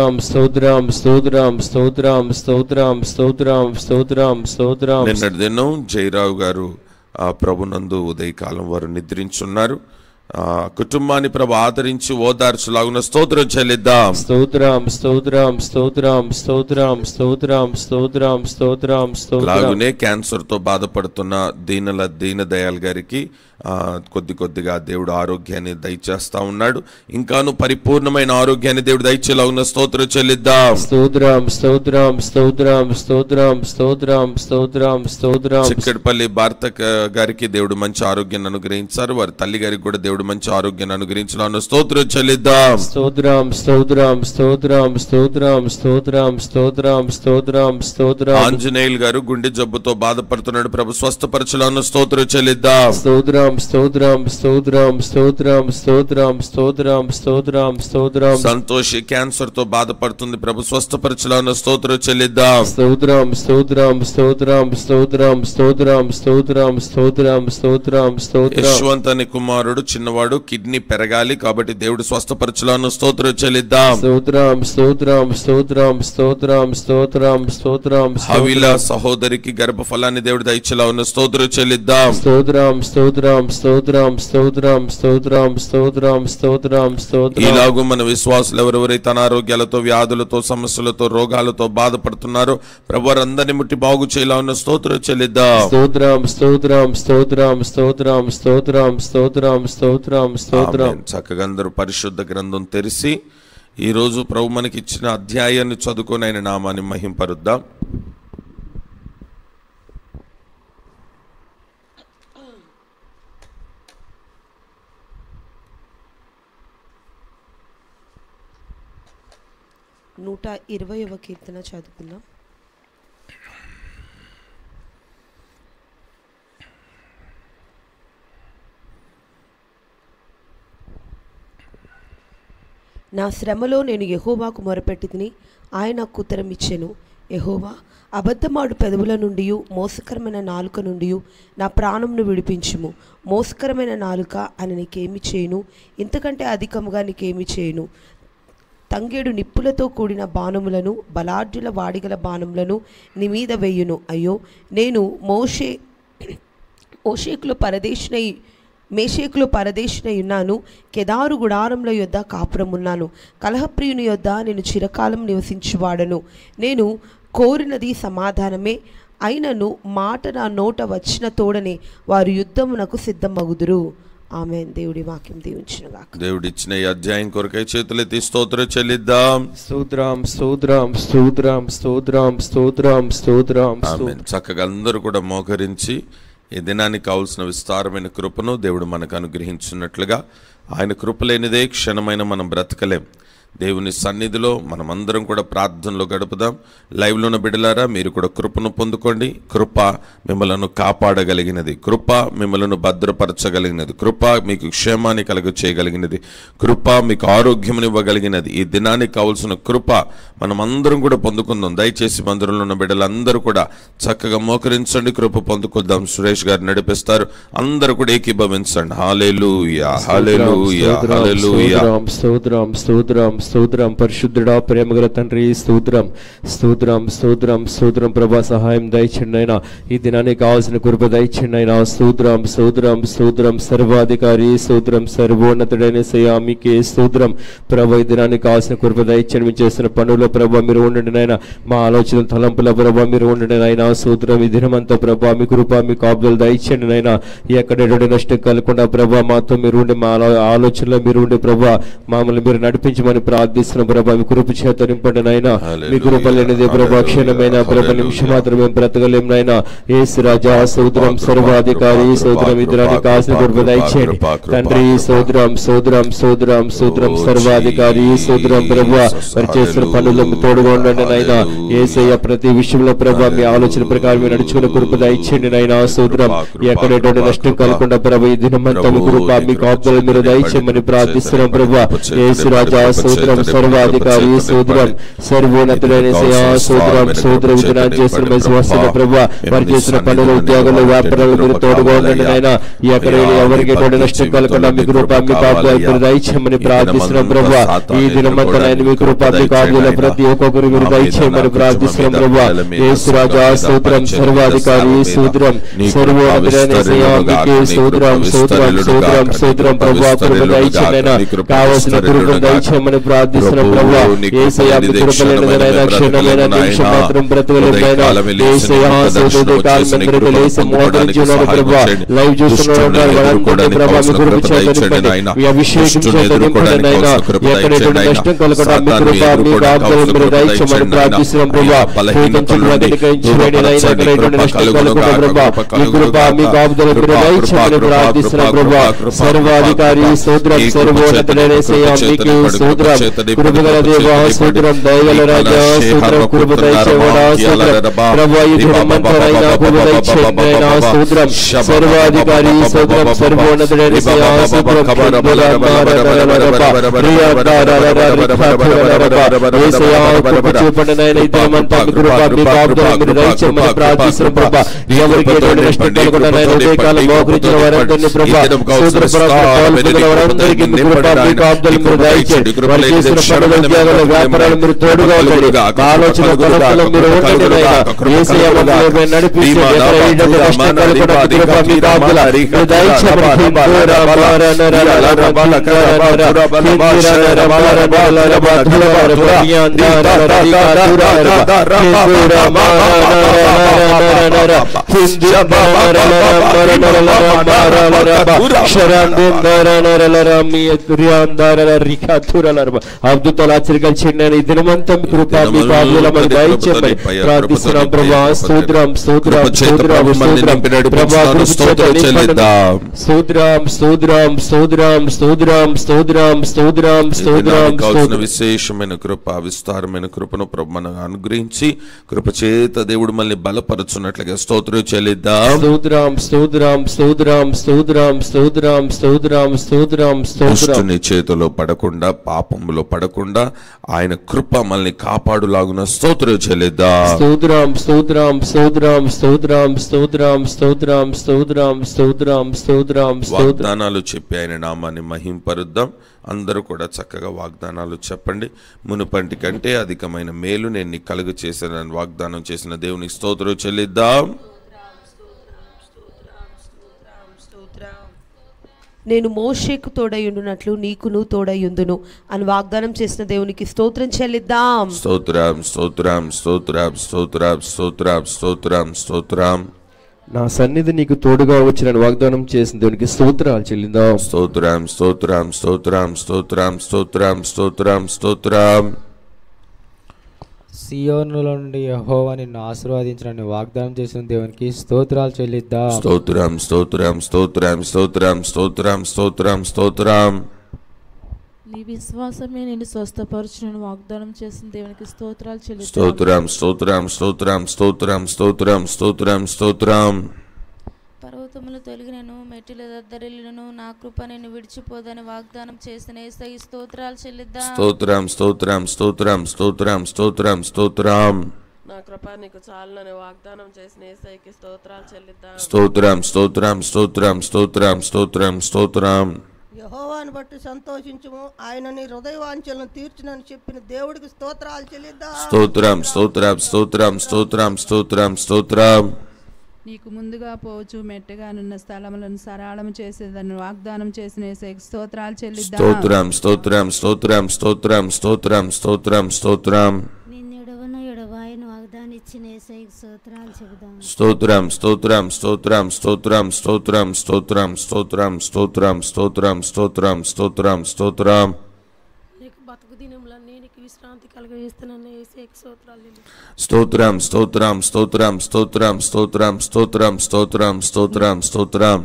స్తోత్రం స్తోత్రం స్తోత్రం స్తోత్రం స్తోత్రం స్తోత్రం స్తోత్రం స్తోత్రం నిన్నటి దినం జయరావు గారు ఆ ప్రభునందు ఉదయకాలం వారు నిద్రించున్నారు ఆ కుటుంబాన్ని ప్రభు ఆదరించి ఓదార్చులాగున స్తోత్రం చెల్లిద్దాం స్తోత్రం స్తోత్రం స్తోత్రం స్తోత్రం స్తోత్రం స్తోత్రం స్తోత్రం స్తోత్రం అలాగునే క్యాన్సర్ తో బాధపడుతున్న దీనల దీన దయాల్ గారికి ఆ, కొద్ది కొద్దిగా దేవుడు ఆరోగ్యాన్ని దయచేస్తా ఉన్నాడు ఇంకాను పరిపూర్ణమైన ఆరోగ్యాన్ని దేవుడు దయచేలాగున్న స్తోత్రం చెల్లిద్దాం స్తోత్రం స్తోత్రం స్తోత్రం స్తోత్రం స్తోత్రం స్తోత్రం స్తోత్రం చిక్కడపల్లి భారత క- గారికి దేవుడు మంచి ఆరోగ్యాన్ని అనుగ్రహించారు వారి తల్లి గారికి కూడా దేవుడు మంచి ఆరోగ్యాన్ని అనుగ్రహించాలని స్తోత్రం చెల్లిద్దాం స్తోత్రం స్తోత్రం స్తోత్రం స్తోత్రం స్తోత్రం స్తోత్రం స్తోత్రం స్తోత్రం ఆంజనేయులు గారు గుండె జబ్బుతో బాధపడుతున్నాడు ప్రభు స్వస్థపరచాలను స్తోత్రం చెల్లిద్దాం స్తోత్రం స్తోత్రం స్తోత్రం స్తోత్రం స్తోత్రం స్తోత్రం స్తోత్రం స్తోత్రం సంతోషి క్యాన్సర్ తో బాధపడుతుంది ప్రభు స్వస్థపరచాలను స్తోత్రం చెల్లిద్దాం స్తోత్రం స్తోత్రం స్తోత్రం స్తోత్రం స్తోత్రం స్తోత్రం స్తోత్రం స్తోత్రం స్తోత్రం యశ్వంత్ అనే కుమారుడు చిన్నవాడు కిడ్నీ పెరగాలి కాబట్టి దేవుడు స్వస్థపరచాలను స్తోత్రం చెల్లిద్దాం స్తోత్రం స్తోత్రం స్తోత్రం స్తోత్రం స్తోత్రం స్తోత్రం హవిల సహోదరికి గర్భఫలాన్ని దేవుడు దయచేలా ఉన్న స్తోత్రం చెల్లిద్దాం స్తోత్రం స్తోత్రం స్తోత్రం స్తోత్రం స్తోత్రం స్తోత్రం స్తోత్రం స్తోత్రం ఇలాగూ మన విశ్వాసులు ఎవరెవరైతే అనారోగ్యాలతో వ్యాధులతో సమస్యలతో రోగాలతో బాధపడుతున్నారో ప్రభు వారందరినీ ముట్టి బాగు చేయాల ఉన్న స్తోత్రం చెల్లిద్దాం స్తోత్రం స్తోత్రం స్తోత్రం స్తోత్రం స్తోత్రం స్తోత్రం స్తోత్రం స్తోత్రం ఆమేన్. చక్కగా అందరూ పరిశుద్ధ గ్రంథం తెరిచి ఈ రోజు ప్రభు మనకి ఇచ్చిన అధ్యాయాన్ని చదువుకొని ఆయన నామాన్ని మహింపరుద్దాం నూట ఇరవైవ కీర్తన చదువుకుందాం నా శ్రమలో నేను యెహోవాకు మొరపెట్టి తిని ఆయన నాకు ఉత్తరం ఇచ్చెను యెహోవా అబద్ధమాడు పెదవుల నుండి మోసకరమైన నాలుక నుండి నా ప్రాణంను విడిపించుము మోసకరమైన నాలుక అని నీకేమి చేయను ఇంతకంటే అధికముగా నీకేమి చేయను తంగేడు నిప్పులతో కూడిన బాణములను బలాఢ్యుల వాడిగల బాణములను నీ మీద వెయ్యును అయ్యో నేను మోషే మోషేకులు పరదేశినై మేషేకులు పరదేశినై ఉన్నాను కెదారు గుడారముల యొద్ద కాపురమున్నాను కలహప్రియుని యొద్ద నేను చిరకాలం నివసించువాడను నేను కోరినది సమాధానమే అయినను మాట నా నోట వచ్చిన తోడనే వారు యుద్ధమునకు సిద్ధమగుదురు ఆమె దేవుడి వాక్యం దీవించునుగాక దేవుడు ఇచ్చిన ఈ అధ్యాయం కొరకై చేతులెత్తి స్తోత్రం చెల్లిద్దాం స్తోత్రం స్తోత్రం స్తోత్రం స్తోత్రం స్తోత్రం స్తోత్రం ఆమేన్. చక్కగా అందరూ కూడా మోకరించి ఈ దినానికి కావలసిన విస్తారమైన కృపను దేవుడు మనకు అనుగ్రహించున్నట్లుగా ఆయన కృప లేనిదే క్షణమైన మనం బ్రతకలేం దేవుని సన్నిధిలో మనమందరం కూడా ప్రార్థనలో గడుపుదాం లైవ్లో ఉన్న బిడ్డలారా మీరు కూడా కృపను పొందుకోండి కృప మిమ్మలను కాపాడగలిగినది కృప మిమ్మలను భద్రపరచగలిగినది కృప మీకు క్షేమాన్ని కలుగ చేయగలిగినది కృప మీకు ఆరోగ్యమునివ్వగలిగినది ఈ దినానికి కావలసిన కృప మనమందరం కూడా పొందుకుందాం దయచేసి మందిరంలో ఉన్న బిడ్డలందరూ కూడా చక్కగా మోకరించండి కృప పొందుకుందాం సురేష్ గారు నడిపిస్తారు అందరూ కూడా ఏకీభవించండి హాలేలుయా హాలేలుయా హాలేలుయా స్తోత్రం స్తోత్రం స్తోత్రం స్తోత్రం పరిశుద్ధుడా ప్రేమగల తండ్రి స్తోత్రం స్తోత్రం స్తోత్రం స్తోత్రం ప్రభా సహాయం దయచండి అయినా ఈ దినానికి కావాల్సిన కృప దయచండి అయినా స్తోత్రం స్తోత్రం స్తోత్రం సర్వాధికారి స్తోత్రం సర్వోన్నతుడైన సయామికే స్తోత్రం ప్రభా ఈ దినానికి కావాల్సిన కృప దయచండి మేము చేస్తున్న పనుల్లో ప్రభా మీరు ఉండండి నాయన మా ఆలోచన తలంపుల ప్రభా మీరు ఉండండి నాయన స్తోత్రం ఈ దినమంతా ప్రభా మీ కృప మీ కాపుదలు దయచండి నాయన ఎక్కడ ఎటువంటి నష్టం కలగకుండా ప్రభా మాతో మీరు ఉండి మా ఆలో- ఆలోచనలో మీరు ఉండి ప్రభా మమ్మల్ని మీరు నడిపించమని ప్రార్థిస్తున్న ప్రభా మీ కృప చేత నింపండి నాయన మీ కృప లేనిదే ప్రభా క్షణమైన ప్రభా నిమిషం మాత్రం మేము బ్రతకలేం నాయన ఏసు రాజా సోదరం సర్వాధికారి సోదరం ఇతరానికి కాసిన కృప దయచేయండి తండ్రి సోదరం సోదరం సోదరం సోదరం సర్వాధికారి సోదరం ప్రభా మరి చేస్తున్న పనుల్లో మీ తోడుగా ఉండండి నాయన ఏసయ్య ప్రతి విషయంలో ప్రభా మీ ఆలోచన ప్రకారం మీరు నడుచుకున్న కృప దయచేయండి నాయన సోదరం ఎక్కడ ఎటువంటి నష్టం కలగకుండా ప్రభా ఈ దినమంతా మీ కృప మీ కాపుదలు మీరు దయచేయమని ప్రార్థిస్తున్నాం ప్రభా యేసు రాజా సోదరం స్తోత్రం సర్వాధికారి స్తోత్రం సర్వోన్నతుడైన యేసయ్యా, స్తోత్రం స్తోత్ర విధానం చేసిన మీ స్వస్థత ప్రభు వారు చేసిన పనులు ఉద్యోగాలు వ్యాపారాలు మీరు తోడుగా ఉండండి నాయన ఎక్కడ ఎవరికి ఎటువంటి నష్టం కలగకుండా మీ కృప మీ కాపుదల ఇప్పుడు దయచేయమని ప్రార్థిస్తున్నాం ప్రభు ఈ దినమంతా నాయన మీ కృప మీ కాపుదల ప్రతి ఒక్కొక్కరు మీరు దయచేయమని ప్రార్థిస్తున్నాం ప్రభు యేసు రాజా స్తోత్రం సర్వాధికారి స్తోత్రం సర్వోన్నతుడైన యేసయ్యా, మీకే స్తోత్రం స్తోత్రం స్తోత్రం స్తోత్రం ప్రభు కృప దయచేయమైనా కావలసిన కృప దయచేయమని ప్రార్థిస్తున్నాం ప్రభు యేసయ్యా మీ కృప లేనిదైనా క్షణమైన నిమిషం మాత్రం బ్రతకలేదైనా యేసయ్యా సోదరుడు కాలమందరికీ లేసి మోకరించి ఉన్నారు ప్రభు లైవ్ చూస్తున్నారు ఉన్నారు వాళ్ళందరికీ ప్రభు మీ కృప చేత నింపండి మీ అభిషేకం చేత నింపండి నాయనా ఎక్కడ ఎటువంటి నష్టం కలగకుండా మీ కృప మీ కాపుదల మీరు దయచేయమని ప్రార్థిస్తున్నాం ప్రభు పూజించుకుని అధికరించండి నాయనా ఎక్కడ ఎటువంటి నష్టం కలగకుండా ప్రభు మీ కృప మీ కాపుదల మీరు దయచేయమని ప్రార్థిస్తున్నాం ప్రభు సర్వాధికారి స్తోత్రం సర్వోన్నతుడైన యేసయ్యా మీకు స్తోత్రం కృపగల దేవా స్తోత్రం దయగల రాజా స్తోత్రం కృప దయచేయవడా స్తోత్రం ప్రభు ఈ దినమంతరైనా కృప దయచేయండి అయినా స్తోత్రం సర్వాధికారి స్తోత్రం సర్వోన్నతుడైన యేసయ్యా స్తోత్రం యేసయ్యా కృప చూపండి నాయన ఈ దినమంతా మీ కృప మీ కాపుదల మీరు దయచేయమని ప్రార్థిస్తున్నాం ప్రభు ఎవరికి ఎటువంటి నష్టం కలగకుండా నాయన ఉదయకాలం మోకరించిన వారందరినీ ప్రభు స్తోత్ర పాల్గొన్న వారందరికీ మీ కృప మీ కాపుదల మీరు దయచేయండి వారు చేసిన పనులు ఉద్యోగాలు వ్యాపారాలు మీరు తోడుగా ఉండండి ఆలోచన తలపులో మీరు ఉండండి నాయన యేసయ్య మమ్మల్ని నడిపించండి ఎక్కడ ఏటువంటి కష్టం కలగకుండా మీ కృప మీ కాపుదల మీరు దయచేయమని అద్భుతాలు ఆచరించండి ఈ దినమంతా మీ కృప మీ కాపుదల మరి దయచేయమని ప్రార్థిస్తున్నాం ప్రభా స్తోత్రం స్తోత్రం స్తోత్రం స్తోత్రం ప్రభా కృప చేత నింపండి. స్తోత్రం స్తోత్రం స్తోత్రం స్తోత్రం స్తోత్రం స్తోత్రం స్తోత్రం కావాల్సిన స్తోత్రం విశేషమైన కృప విస్తారమైన కృపను ప్రభు మనకు అనుగ్రహించి కృప చేత దేవుడు మళ్ళీ బలపరుచున్నట్లుగా స్తోత్రం చెల్లిద్దాం స్తోత్రం స్తోత్రం స్తోత్రం స్తోత్రం స్తోత్రం స్తోత్రం స్తోత్రం స్తోత్రం దుష్టుని చేతిలో పడకుండా పాపములో పడకుండా ఆయన కృప మనల్ని కాపాడులాగున స్తోత్రం చెల్లిద్దాం స్తోత్రం స్తోత్రం స్తోత్రం స్తోత్రం స్తోత్రం స్తోత్రం స్తోత్రం స్తోత్రం స్తోత్రం స్తోత్రం వాగ్దానాలు చెప్పి ఆయన నామాన్ని మహింపరుద్దాం అందరూ కూడా చక్కగా వాగ్దానాలు చెప్పండి మునుపంటి కంటే అధికమైన మేలు నేను నీకు కలుగు చేశానని వాగ్దానం చేసిన దేవునికి స్తోత్రం చెల్లిద్దాం నేను మోషేకు తోడయుండునట్లు నీకును తోడయుందును అని వాగ్దానం చేసిన దేవునికి స్తోత్రం చెల్లిద్దాం స్తోత్రం స్తోత్రం స్తోత్రం స్తోత్రం స్తోత్రం స్తోత్రం స్తోత్రం నా సన్నిధి నీకు తోడుగా వచ్చిన వాగ్దానం చేసిన దేవునికి స్తోత్రాలు చెల్లిందాం స్తోత్రం స్తోత్రం స్తోత్రం స్తోత్రం స్తోత్రం స్తోత్రం స్తోత్రం సియోనుల నుండి యెహోవా నిన్ను ఆశీర్వదించడానికి వాగ్దానం చేసిన దేవునికి స్తోత్రాలు చెల్లిద్దాం స్తోత్రం స్తోత్రం స్తోత్రం స్తోత్రం స్తోత్రం స్తోత్రం స్తోత్రం నీ విశ్వాసమే నేను స్వస్థపరచునని వాగ్దానం చేసిన దేవునికి స్తోత్రాలు చెల్లిస్తాను స్తోత్రం స్తోత్రం స్తోత్రం స్తోత్రం స్తోత్రం స్తోత్రం స్తోత్రం పర్వతములు తొలగినను మెట్టిల దద్దరిల్లును నా కృప నేను విడిచిపోదని వాగ్దానం చేసిన ఏసై స్తోత్రాలు చెల్లిద్దాం స్తోత్రం స్తోత్రం స్తోత్రం స్తోత్రం స్తోత్రం స్తోత్రం నా కృప నీకు చాలునని వాగ్దానం చేసిన ఏసైకి స్తోత్రాలు చెల్లిద్దాం స్తోత్రం స్తోత్రం స్తోత్రం స్తోత్రం స్తోత్రం స్తోత్రం యహోవాను బట్టి సంతోషించుము ఆయన నీ హృదయవాంఛలను తీర్చునని చెప్పిన దేవుడికి స్తోత్రాలు చెల్లిద్దాం స్తోత్రం స్తోత్రం స్తోత్రం స్తోత్రం స్తోత్రం స్తోత్రం నీకు ముందుగా పోవచ్చు మెట్టగానున్న స్థలములను సరళం చేసేదని వాగ్దానం చేసిన యేసయ్యకు స్తోత్రాలు చెల్లిద్దాం స్తోత్రం స్తోత్రం స్తోత్రం స్తోత్రం స్తోత్రం స్తోత్రం స్తోత్రం నిన్ను ఎడవను ఎడవాయను వాగ్దానం ఇచ్చిన ఏసైకి స్తోత్రాలు చెబుదాం స్తోత్రం స్తోత్రం స్తోత్రం స్తోత్రం స్తోత్రం స్తోత్రం స్తోత్రం స్తోత్రం స్తోత్రం స్తోత్రం స్తోత్రం స్తోత్రం నీకు బతుకు దినములన్నీ నీకు విశ్రాంతి కలుగజేస్తానని ఏసైకి స్తోత్రాలు చెల్లిద్దాం. స్తోత్రం స్తోత్రం స్తోత్రం స్తోత్రం స్తోత్రం స్తోత్రం స్తోత్రం స్తోత్రం స్తోత్రం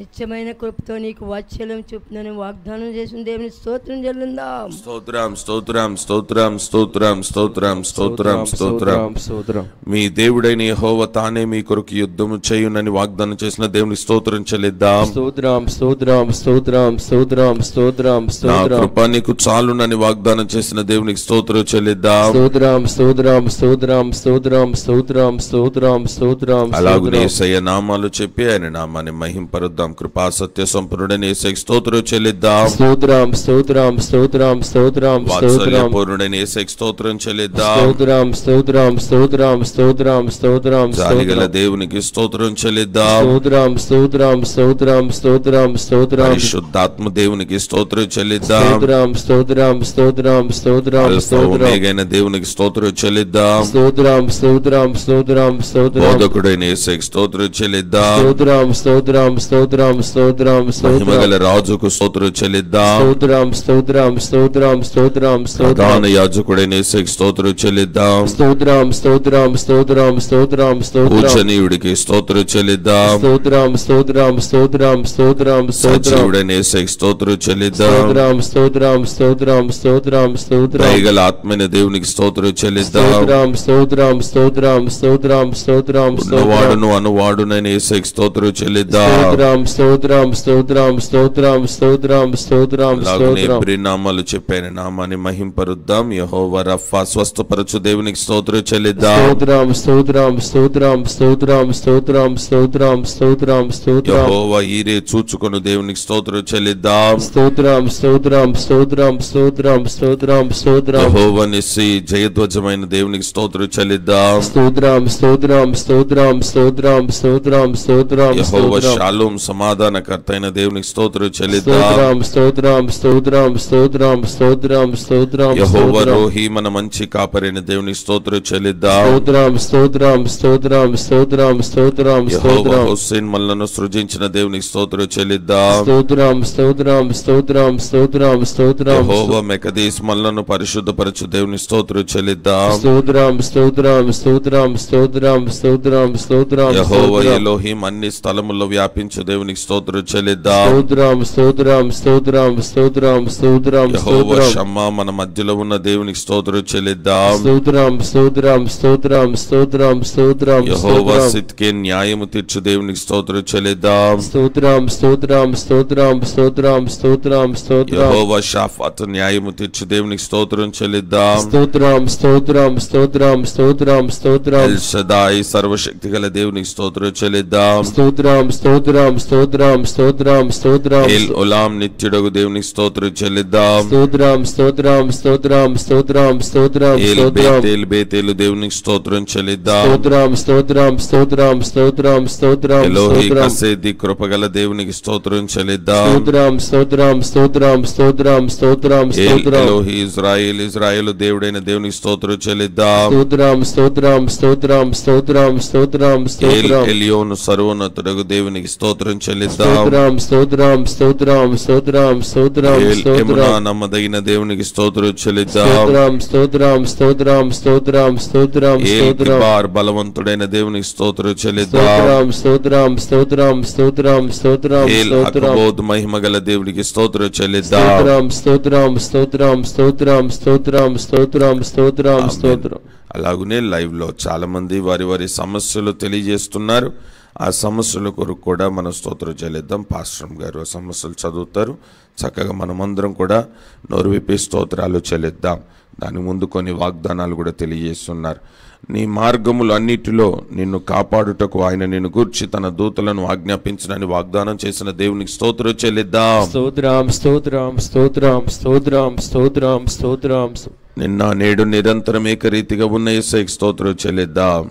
నిత్యమైన కృపతో నీకు వాత్సల్యం చూపునని వాగ్దానం చేసిన దేవుని స్తోత్రం చెల్లిందాం స్తోత్రం స్తోత్రం స్తోత్రం స్తోత్రం స్తోత్రం స్తోత్రం స్తోత్రం స్తోత్రం మీ దేవుడైన యెహోవా తానే మీ కొరకు యుద్ధము చేయునని వాగ్దానం చేసిన దేవుని స్తోత్రం చెల్లిద్దాం స్తోత్రం స్తోత్రం స్తోత్రం స్తోత్రం స్తోత్రం నా స్తోత్రం కృప నీకు చాలునని వాగ్దానం చేసిన దేవునికి స్తోత్రం చెల్లిద్దాం స్తోత్రం స్తోత్రం స్తోత్రం స్తోత్రం స్తోత్రం స్తోత్రం స్తోత్రం అలాగునే స్తోత్రం ఏసయ్య నామాలు చెప్పి ఆయన నామాన్ని మహింపరుద్దాం కృపా సత్య సంపన్నుడని ఏసైకి స్తోత్రం చెల్లిద్దాం స్తోత్రం స్తోత్రం స్తోత్రం స్తోత్రం వాత్సల్య స్తోత్రం పూర్ణుడని ఏసైకి స్తోత్రం చెల్లిద్దాం స్తోత్రం స్తోత్రం స్తోత్రం స్తోత్రం స్తోత్రం జాలిగల స్తోత్రం దేవునికి స్తోత్రం చెల్లిద్దాం స్తోత్రం స్తోత్రం స్తోత్రం స్తోత్రం స్తోత్రం పరిశుద్ధాత్మ దేవునికి స్తోత్రం చెల్లిద్దాం స్తోత్రం స్తోత్రం స్తోత్రం స్తోత్రం అల్ఫా స్తోత్రం ఒమేగైన దేవునికి స్తోత్రం చెల్లిద్దాం స్తోత్రం స్తోత్రం స్తోత్రం స్తోత్రం బోధకుడైన ఏసైకి స్తోత్రం చెల్లిద్దాం స్తోత్రం స్తోత్రం స్తోత్రం స్తోత్రం స్తోత్రం మహిమగల రాజుకు స్తోత్రం చెల్లిద్దాం స్తోత్రం స్తోత్రం స్తోత్రం స్తోత్రం స్తోత్రం ప్రధాన యాజకుడైన ఏసైకి స్తోత్రం చెల్లిద్దాం స్తోత్రం స్తోత్రం స్తోత్రం స్తోత్రం స్తోత్రం పూజనీయుడికి స్తోత్రం చెల్లిద్దాం స్తోత్రం స్తోత్రం స్తోత్రం స్తోత్రం స్తోత్రం సజీవుడైన ఏసైకి స్తోత్రం చెల్లిద్దాం స్తోత్రం స్తోత్రం స్తోత్రం స్తోత్రం స్తోత్రం దయగల ఆత్మైన దేవునికి స్తోత్రం చెల్లిద్దాం స్తోత్రం స్తోత్రం స్తోత్రం స్తోత్రం స్తోత్రం స్తోత్రం ఉన్నవాడును అనువాడునైన ఏసైకి స్తోత్రం చెల్లిద్దాం స్తోత్రం స్తోత్రం స్తోత్రం స్తోత్రం స్తోత్రం స్తోత్రం అలాగనే స్తోత్రం ప్రియ నామాలు చెప్పాను నామాన్ని మహింపరుద్దాం యహోవ రఫా స్వస్థపరచు దేవునికి స్తోత్రం చెల్లిద్దాం స్తోత్రం స్తోత్రం స్తోత్రం స్తోత్రం స్తోత్రం స్తోత్రం స్తోత్రం స్తోత్రం యహోవ ఈరే చూచుకొను దేవునికి స్తోత్రం చెల్లిద్దాం స్తోత్రం స్తోత్రం స్తోత్రం స్తోత్రం స్తోత్రం స్తోత్రం యహోవ నిస్సి జయధ్వజమైన దేవునికి స్తోత్రం చెల్లిద్దాం స్తోత్రం స్తోత్రం స్తోత్రం స్తోత్రం స్తోత్రం స్తోత్రం యహోవ స్తోత్రం షాలోం సమాధానకర్త అయిన దేవునికి స్తోత్రం చెల్లిద్దాం స్తోత్రం స్తోత్రం స్తోత్రం స్తోత్రం స్తోత్రం స్తోత్రం యహోవ స్తోత్రం రోహి మన మంచి కాపరైన దేవునికి స్తోత్రం చెల్లిద్దాం స్తోత్రం స్తోత్రం స్తోత్రం స్తోత్రం స్తోత్రం యహోవ స్తోత్రం హుస్సేన్ మల్లను సృజించిన దేవునికి స్తోత్రం చెల్లిద్దాం స్తోత్రం స్తోత్రం స్తోత్రం స్తోత్రం స్తోత్రం యహోవ మెకదీస్ మల్లను పరిశుద్ధపరచు దేవుని స్తోత్రం చెల్లిద్దాం స్తోత్రం స్తోత్రం స్తోత్రం స్తోత్రం స్తోత్రం స్తోత్రం యహోవ స్తోత్రం ఎలోహిం అన్ని స్థలముల్లో వ్యాపించు దేవునికి స్తోత్రం చెల్లిద్దాం స్తోత్రం స్తోత్రం స్తోత్రం స్తోత్రం స్తోత్రం యహోవ స్తోత్రం షమ్మా మన మధ్యలో ఉన్న దేవునికి స్తోత్రం చెల్లిద్దాం స్తోత్రం స్తోత్రం స్తోత్రం స్తోత్రం స్తోత్రం యహోవ స్తోత్రం సిత్కే న్యాయము తీర్చు దేవునికి స్తోత్రం చెల్లిద్దాం స్తోత్రం స్తోత్రం స్తోత్రం స్తోత్రం స్తోత్రం స్తోత్రం యహోవ షాఫాత్ న్యాయము తీర్చు దేవునికి స్తోత్రం చెల్లిద్దాం స్తోత్రం స్తోత్రం స్తోత్రం స్తోత్రం స్తోత్రం ఎల్ షదాయి సర్వశక్తి గల దేవునికి స్తోత్రం చెల్లిద్దాం స్తోత్రం స్తోత్రం స్తోత్రం స్తోత్రం స్తోత్రం ఎల్ ఒలాం నిత్యుడగు దేవునికి స్తోత్రం చెల్లిద్దాం స్తోత్రం స్తోత్రం స్తోత్రం స్తోత్రం స్తోత్రం ఏల్ స్తోత్రం బేతేల్ బేతేలు దేవునికి స్తోత్రం చెల్లిద్దాం స్తోత్రం స్తోత్రం స్తోత్రం స్తోత్రం స్తోత్రం ఎలోహి స్తోత్రం కసేది కృపగల దేవునికి స్తోత్రం చెల్లిద్దాం స్తోత్రం స్తోత్రం స్తోత్రం స్తోత్రం స్తోత్రం ఏల్ స్తోత్రం ఎలోహి ఇజ్రాయేల్ ఇజ్రాయేల్ దేవుడైన దేవునికి స్తోత్రం చెల్లిద్దాం స్తోత్రం స్తోత్రం స్తోత్రం స్తోత్రం స్తోత్రం ఏల్ స్తోత్రం ఎలియోను సర్వోన్నతుడగు దేవునికి స్తోత్రం చెల్లిద్దాం స్తోత్రం స్తోత్రం స్తోత్రం స్తోత్రం స్తోత్రం ఏల్ ఎమునా స్తోత్రం నమ్మదగిన దేవునికి స్తోత్రం చెల్లిద్దాం స్తోత్రం స్తోత్రం స్తోత్రం స్తోత్రం స్తోత్రం ఏల్ స్తోత్రం కిబార్ బలవంతుడైన దేవునికి స్తోత్రం చెల్లిద్దాం స్తోత్రం స్తోత్రం స్తోత్రం స్తోత్రం స్తోత్రం ఏల్ స్తోత్రం అకబోద్ మహిమగల దేవునికి స్తోత్రం చెల్లిద్దాం స్తోత్రం స్తోత్రం స్తోత్రం స్తోత్రం స్తోత్రం స్తోత్రం స్తోత్రం ఆమేన్. స్తోత్రం అలాగనే లైవ్ లో చాలా మంది వారి వారి సమస్యలు తెలియజేస్తున్నారు ఆ సమస్యల కొరకు కూడా మన స్తోత్రం చెల్లిద్దాం పాశ్రం గారు ఆ సమస్యలు చదువుతారు చక్కగా మనమందరం కూడా నోరు విప్పి స్తోత్రాలు చెల్లిద్దాం దాని ముందు కొన్ని వాగ్దానాలు కూడా తెలియజేస్తున్నారు నీ మార్గములు అన్నిటిలో నిన్ను కాపాడుటకు ఆయన నిన్ను గూర్చి తన దూతలను ఆజ్ఞాపించనని వాగ్దానం చేసిన దేవునికి స్తోత్రం చెల్లిద్దాం స్తోత్రం స్తోత్రం స్తోత్రం స్తోత్రం స్తోత్రం స్తోత్రం నిన్న నేడు నిరంతరం ఏకరీతిగా ఉన్న ఏసైకి స్తోత్రం చెల్లిద్దాం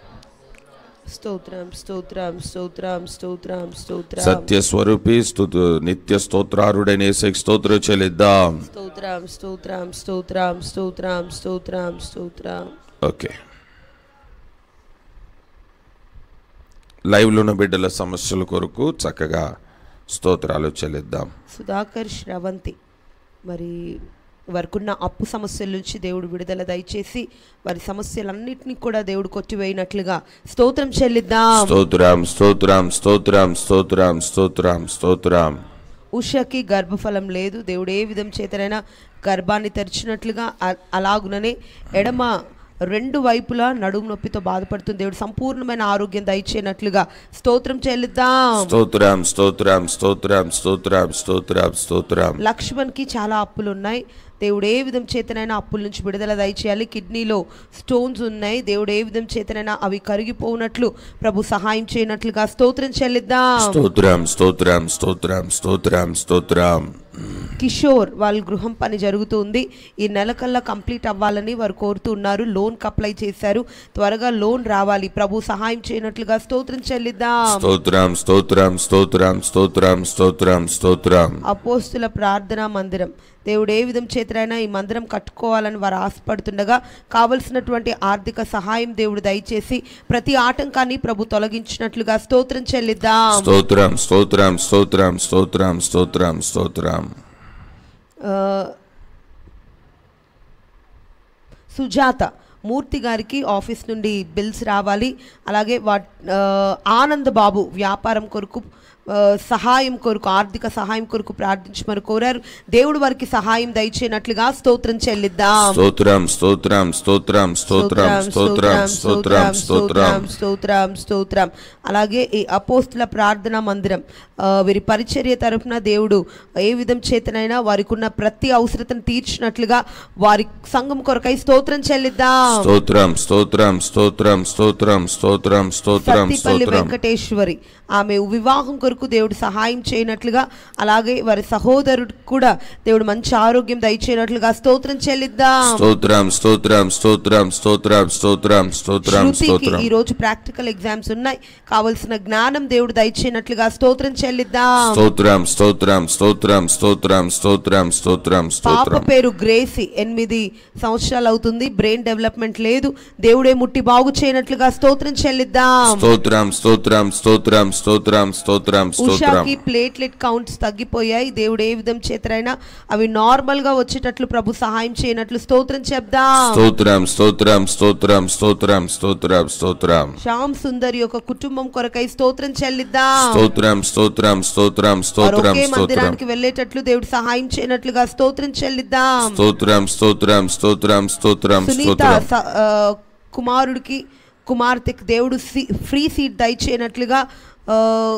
స్తోత్రం స్తోత్రం స్తోత్రం స్తోత్రం స్తోత్రం సత్య స్వరూపి స్తుతు నిత్య స్తోత్రారుడైన ఏసైకి స్తోత్రం చెల్లిద్దాం స్తోత్రం స్తోత్రం స్తోత్రం స్తోత్రం స్తోత్రం స్తోత్రం ఓకే లైవ్లో ఉన్న బిడ్డల సమస్యల కొరకు చక్కగా స్తోత్రాలు చెల్లిద్దాం సుధాకర్ శ్రవంతి మరి వారికున్న అప్పు సమస్యల నుంచి దేవుడు విడుదల దయచేసి వారి సమస్యలన్నింటినీ కూడా దేవుడు కొట్టివేయినట్లుగా స్తోత్రం చెల్లిద్దాం స్తోత్రం స్తోత్రం స్తోత్రం స్తోత్రం స్తోత్రం స్తోత్రం ఉషకి గర్భఫలం లేదు దేవుడు ఏ విధం చేతనైనా గర్భాన్ని తెరిచినట్లుగా అ- అలాగుననే ఎడమ రెండు వైపులా నడుము నొప్పితో బాధపడుతుంది దేవుడు సంపూర్ణమైన ఆరోగ్యం దయచేయనట్లుగా స్తోత్రం చెల్లిద్దాం స్తోత్రం స్తోత్రం స్తోత్రం స్తోత్రం స్తోత్రం స్తోత్రం లక్ష్మణ్కి చాలా అప్పులు ఉన్నాయి దేవుడు ఏ విధం చేతనైనా అప్పుల నుంచి విడుదల దయచేయాలి కిడ్నీలో స్టోన్స్ ఉన్నాయి దేవుడు ఏ విధం చేతనైనా అవి కరిగిపోనట్లు ప్రభు సహాయం చేయనట్లుగా స్తోత్రం చెల్లిద్దాం స్తోత్రం స్తోత్రం స్తోత్రం స్తోత్రం స్తోత్రం కిషోర్ వాళ్ళ గృహం పని జరుగుతుంది ఈ నెల కల్లా కంప్లీట్ అవ్వాలని వారు కోరుతున్నారు లోన్కి అప్లై చేశారు త్వరగా లోన్ రావాలి ప్రభు సహాయం చేయనట్లుగా స్తోత్రం చెల్లిద్దాం స్తోత్రం స్తోత్రం స్తోత్రం స్తోత్రం స్తోత్రం స్తోత్రం అపోస్తుల ప్రార్థనా మందిరం దేవుడు ఏ విధం చేతనైనా ఈ మందిరం కట్టుకోవాలని వారు ఆశపడుతుండగా కావలసినటువంటి ఆర్థిక సహాయం దేవుడు దయచేసి ప్రతి ఆటంకాన్ని ప్రభు తొలగించినట్లుగా స్తోత్రం చెల్లిద్దాం స్తోత్రం స్తోత్రం స్తోత్రం స్తోత్రం స్తోత్రం స్తోత్రం ఆ, సుజాత మూర్తి గారికి ఆఫీస్ నుండి బిల్స్ రావాలి అలాగే వా ఆ, ఆనంద్ బాబు వ్యాపారం కొరకు ఆ, సహాయం కొరకు ఆర్థిక సహాయం కొరకు ప్రార్థించమని కోరారు దేవుడు వారికి సహాయం దయచేయనట్లుగా స్తోత్రం చెల్లిద్దాం స్తోత్రం స్తోత్రం స్తోత్రం స్తోత్రం స్తోత్రం స్తోత్రం స్తోత్రం స్తోత్రం స్తోత్రం అలాగే ఈ అపోస్తుల ప్రార్థనా మందిరం ఆ, వీరి పరిచర్య తరపున దేవుడు ఏ విధం చేతనైనా వారికి ఉన్న ప్రతి అవసరతను తీర్చినట్లుగా వారి సంఘం కొరకై స్తోత్రం చెల్లిద్దాం స్తోత్రం స్తోత్రం స్తోత్రం స్తోత్రం స్తోత్రం స్తోత్రం సత్తిపల్లి స్తోత్రం వెంకటేశ్వరి ఆమె వివాహం కొరకు దేవుడు సహాయం చేయనట్లుగా అలాగే వారి సహోదరుడు కూడా దేవుడు మంచి ఆరోగ్యం దయచేయనట్లుగా స్తోత్రం చెల్లిద్దాం స్తోత్రం స్తోత్రం స్తోత్రం స్తోత్రం స్తోత్రం స్తోత్రం శృతికి స్తోత్రం ఈ రోజు ప్రాక్టికల్ ఎగ్జామ్స్ ఉన్నాయి కావలసిన జ్ఞానం దేవుడు దయచేయనట్లుగా స్తోత్రం చెల్లిద్దాం స్తోత్రం స్తోత్రం స్తోత్రం స్తోత్రం స్తోత్రం స్తోత్రం పాప స్తోత్రం పేరు గ్రేసి ఎనిమిది సంవత్సరాలు అవుతుంది బ్రెయిన్ డెవలప్మెంట్ లేదు దేవుడే ముట్టి బాగు చేయనట్లుగా స్తోత్రం చెల్లిద్దాం స్తోత్రం స్తోత్రం స్తోత్రం స్తోత్రం స్తోత్రం స్తోత్రం ఉషాకి ప్లేట్లెట్ కౌంట్స్ తగ్గిపోయాయి దేవుడు ఏ విధం చేతనైనా అవి నార్మల్ గా వచ్చేటట్లు ప్రభు సహాయం చేయనట్లు స్తోత్రం చెప్దాం స్తోత్రం స్తోత్రం స్తోత్రం స్తోత్రం స్తోత్రం స్తోత్రం శ్యామ్ సుందర్ యొక్క కుటుంబం కొరకై స్తోత్రం చెల్లిద్దాం స్తోత్రం స్తోత్రం స్తోత్రం వారు స్తోత్రం ఒకే స్తోత్రం మందిరానికి వెళ్ళేటట్లు దేవుడు సహాయం చేయనట్లుగా స్తోత్రం చెల్లిద్దాం స్తోత్రం స్తోత్రం స్తోత్రం స్తోత్రం సునీత స్తోత్రం స- ఆ, కుమారుడికి కుమార్తెకి దేవుడు సీ- ఫ్రీ సీట్ దయచేయనట్లుగా ఆ,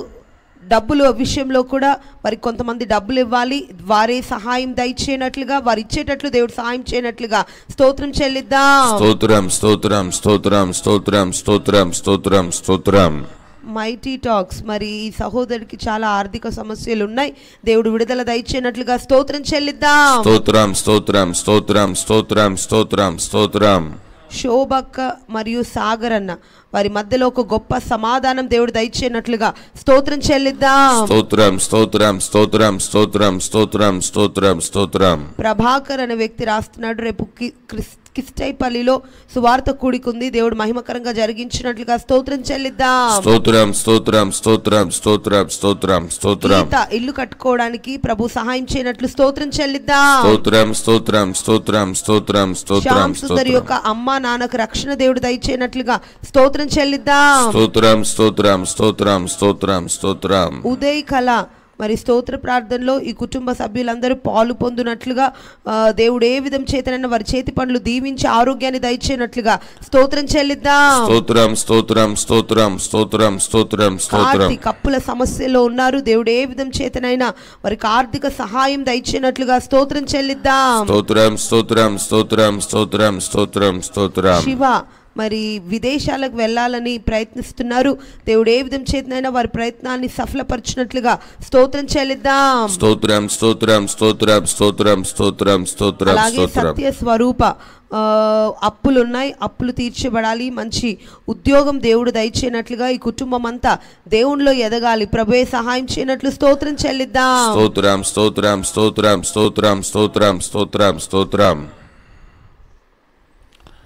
డబ్బుల విషయంలో కూడా వారికి కొంతమంది డబ్బులు ఇవ్వాలి వారే సహాయం దయచేయనట్లుగా వారు ఇచ్చేటట్లు దేవుడు సహాయం చేయనట్లుగా స్తోత్రం చెల్లిద్దాం స్తోత్రం స్తోత్రం స్తోత్రం స్తోత్రం స్తోత్రం స్తోత్రం స్తోత్రం మైటీ టాక్స్ మరి ఈ సహోదరుడికి చాలా ఆర్థిక సమస్యలు ఉన్నాయి దేవుడు విడుదల దయచేయనట్లుగా స్తోత్రం చెల్లిద్దాం స్తోత్రం స్తోత్రం స్తోత్రం స్తోత్రం స్తోత్రం స్తోత్రం శోభక్క మరియు సాగర్ అన్న వారి మధ్యలో ఒక గొప్ప సమాధానం దేవుడు దయచేయనట్లుగా స్తోత్రం చెల్లిద్దాం స్తోత్రం స్తోత్రం స్తోత్రం స్తోత్రం స్తోత్రం స్తోత్రం స్తోత్రం ప్రభాకర్ అనే వ్యక్తి రాస్తున్నాడు రేపు కి- క్రిస్- కిస్టైపల్లిలో సువార్త కూడికుంది దేవుడు మహిమకరంగా జరిగించినట్లుగా స్తోత్రం చెల్లిద్దాం స్తోత్రం స్తోత్రం స్తోత్రం స్తోత్రం స్తోత్రం స్తోత్రం గీత ఇల్లు కట్టుకోవడానికి ప్రభు సహాయం చేయనట్లు స్తోత్రం చెల్లిద్దాం స్తోత్రం స్తోత్రం స్తోత్రం స్తోత్రం స్తోత్రం శ్యామ్ సుందర్ స్తోత్రం యొక్క అమ్మ నాన్నకు రక్షణ దేవుడు దయచేయనట్లుగా స్తోత్రం చెల్లిద్దాం స్తోత్రం స్తోత్రం స్తోత్రం స్తోత్రం స్తోత్రం ఉదయ్ కళ మరి స్తోత్ర ప్రార్థనలో ఈ కుటుంబ సభ్యులందరూ పాలు పొందినట్లుగా ఆ, దేవుడు ఏ విధం చేతనైనా వారి చేతి పనులు దీవించి ఆరోగ్యాన్ని దయచేయనట్లుగా స్తోత్రం చెల్లిద్దాం స్తోత్రం స్తోత్రం స్తోత్రం స్తోత్రం స్తోత్రం స్తోత్రం ఆర్థిక అప్పుల సమస్యలో ఉన్నారు దేవుడు ఏ విధం చేతనైనా వారికి ఆర్థిక సహాయం దయచేయనట్లుగా స్తోత్రం చెల్లిద్దాం స్తోత్రం స్తోత్రం స్తోత్రం స్తోత్రం స్తోత్రం స్తోత్రం శివ మరి విదేశాలకు వెళ్ళాలని ప్రయత్నిస్తున్నారు దేవుడు ఏ విధం చేతనైనా వారి ప్రయత్నాన్ని సఫలపరిచినట్లుగా స్తోత్రం చెల్లిద్దాం స్తోత్రం స్తోత్రం స్తోత్రం స్తోత్రం స్తోత్రం స్తోత్రం అలాగే స్తోత్రం సత్య స్వరూప ఆ, అప్పులు ఉన్నాయి అప్పులు తీర్చబడాలి మంచి ఉద్యోగం దేవుడు దయచేయనట్లుగా ఈ కుటుంబం అంతా దేవునిలో ఎదగాలి ప్రభువే సహాయం చేయనట్లు స్తోత్రం చెల్లిద్దాం స్తోత్రం స్తోత్రం స్తోత్రం స్తోత్రం స్తోత్రం స్తోత్రం స్తోత్రం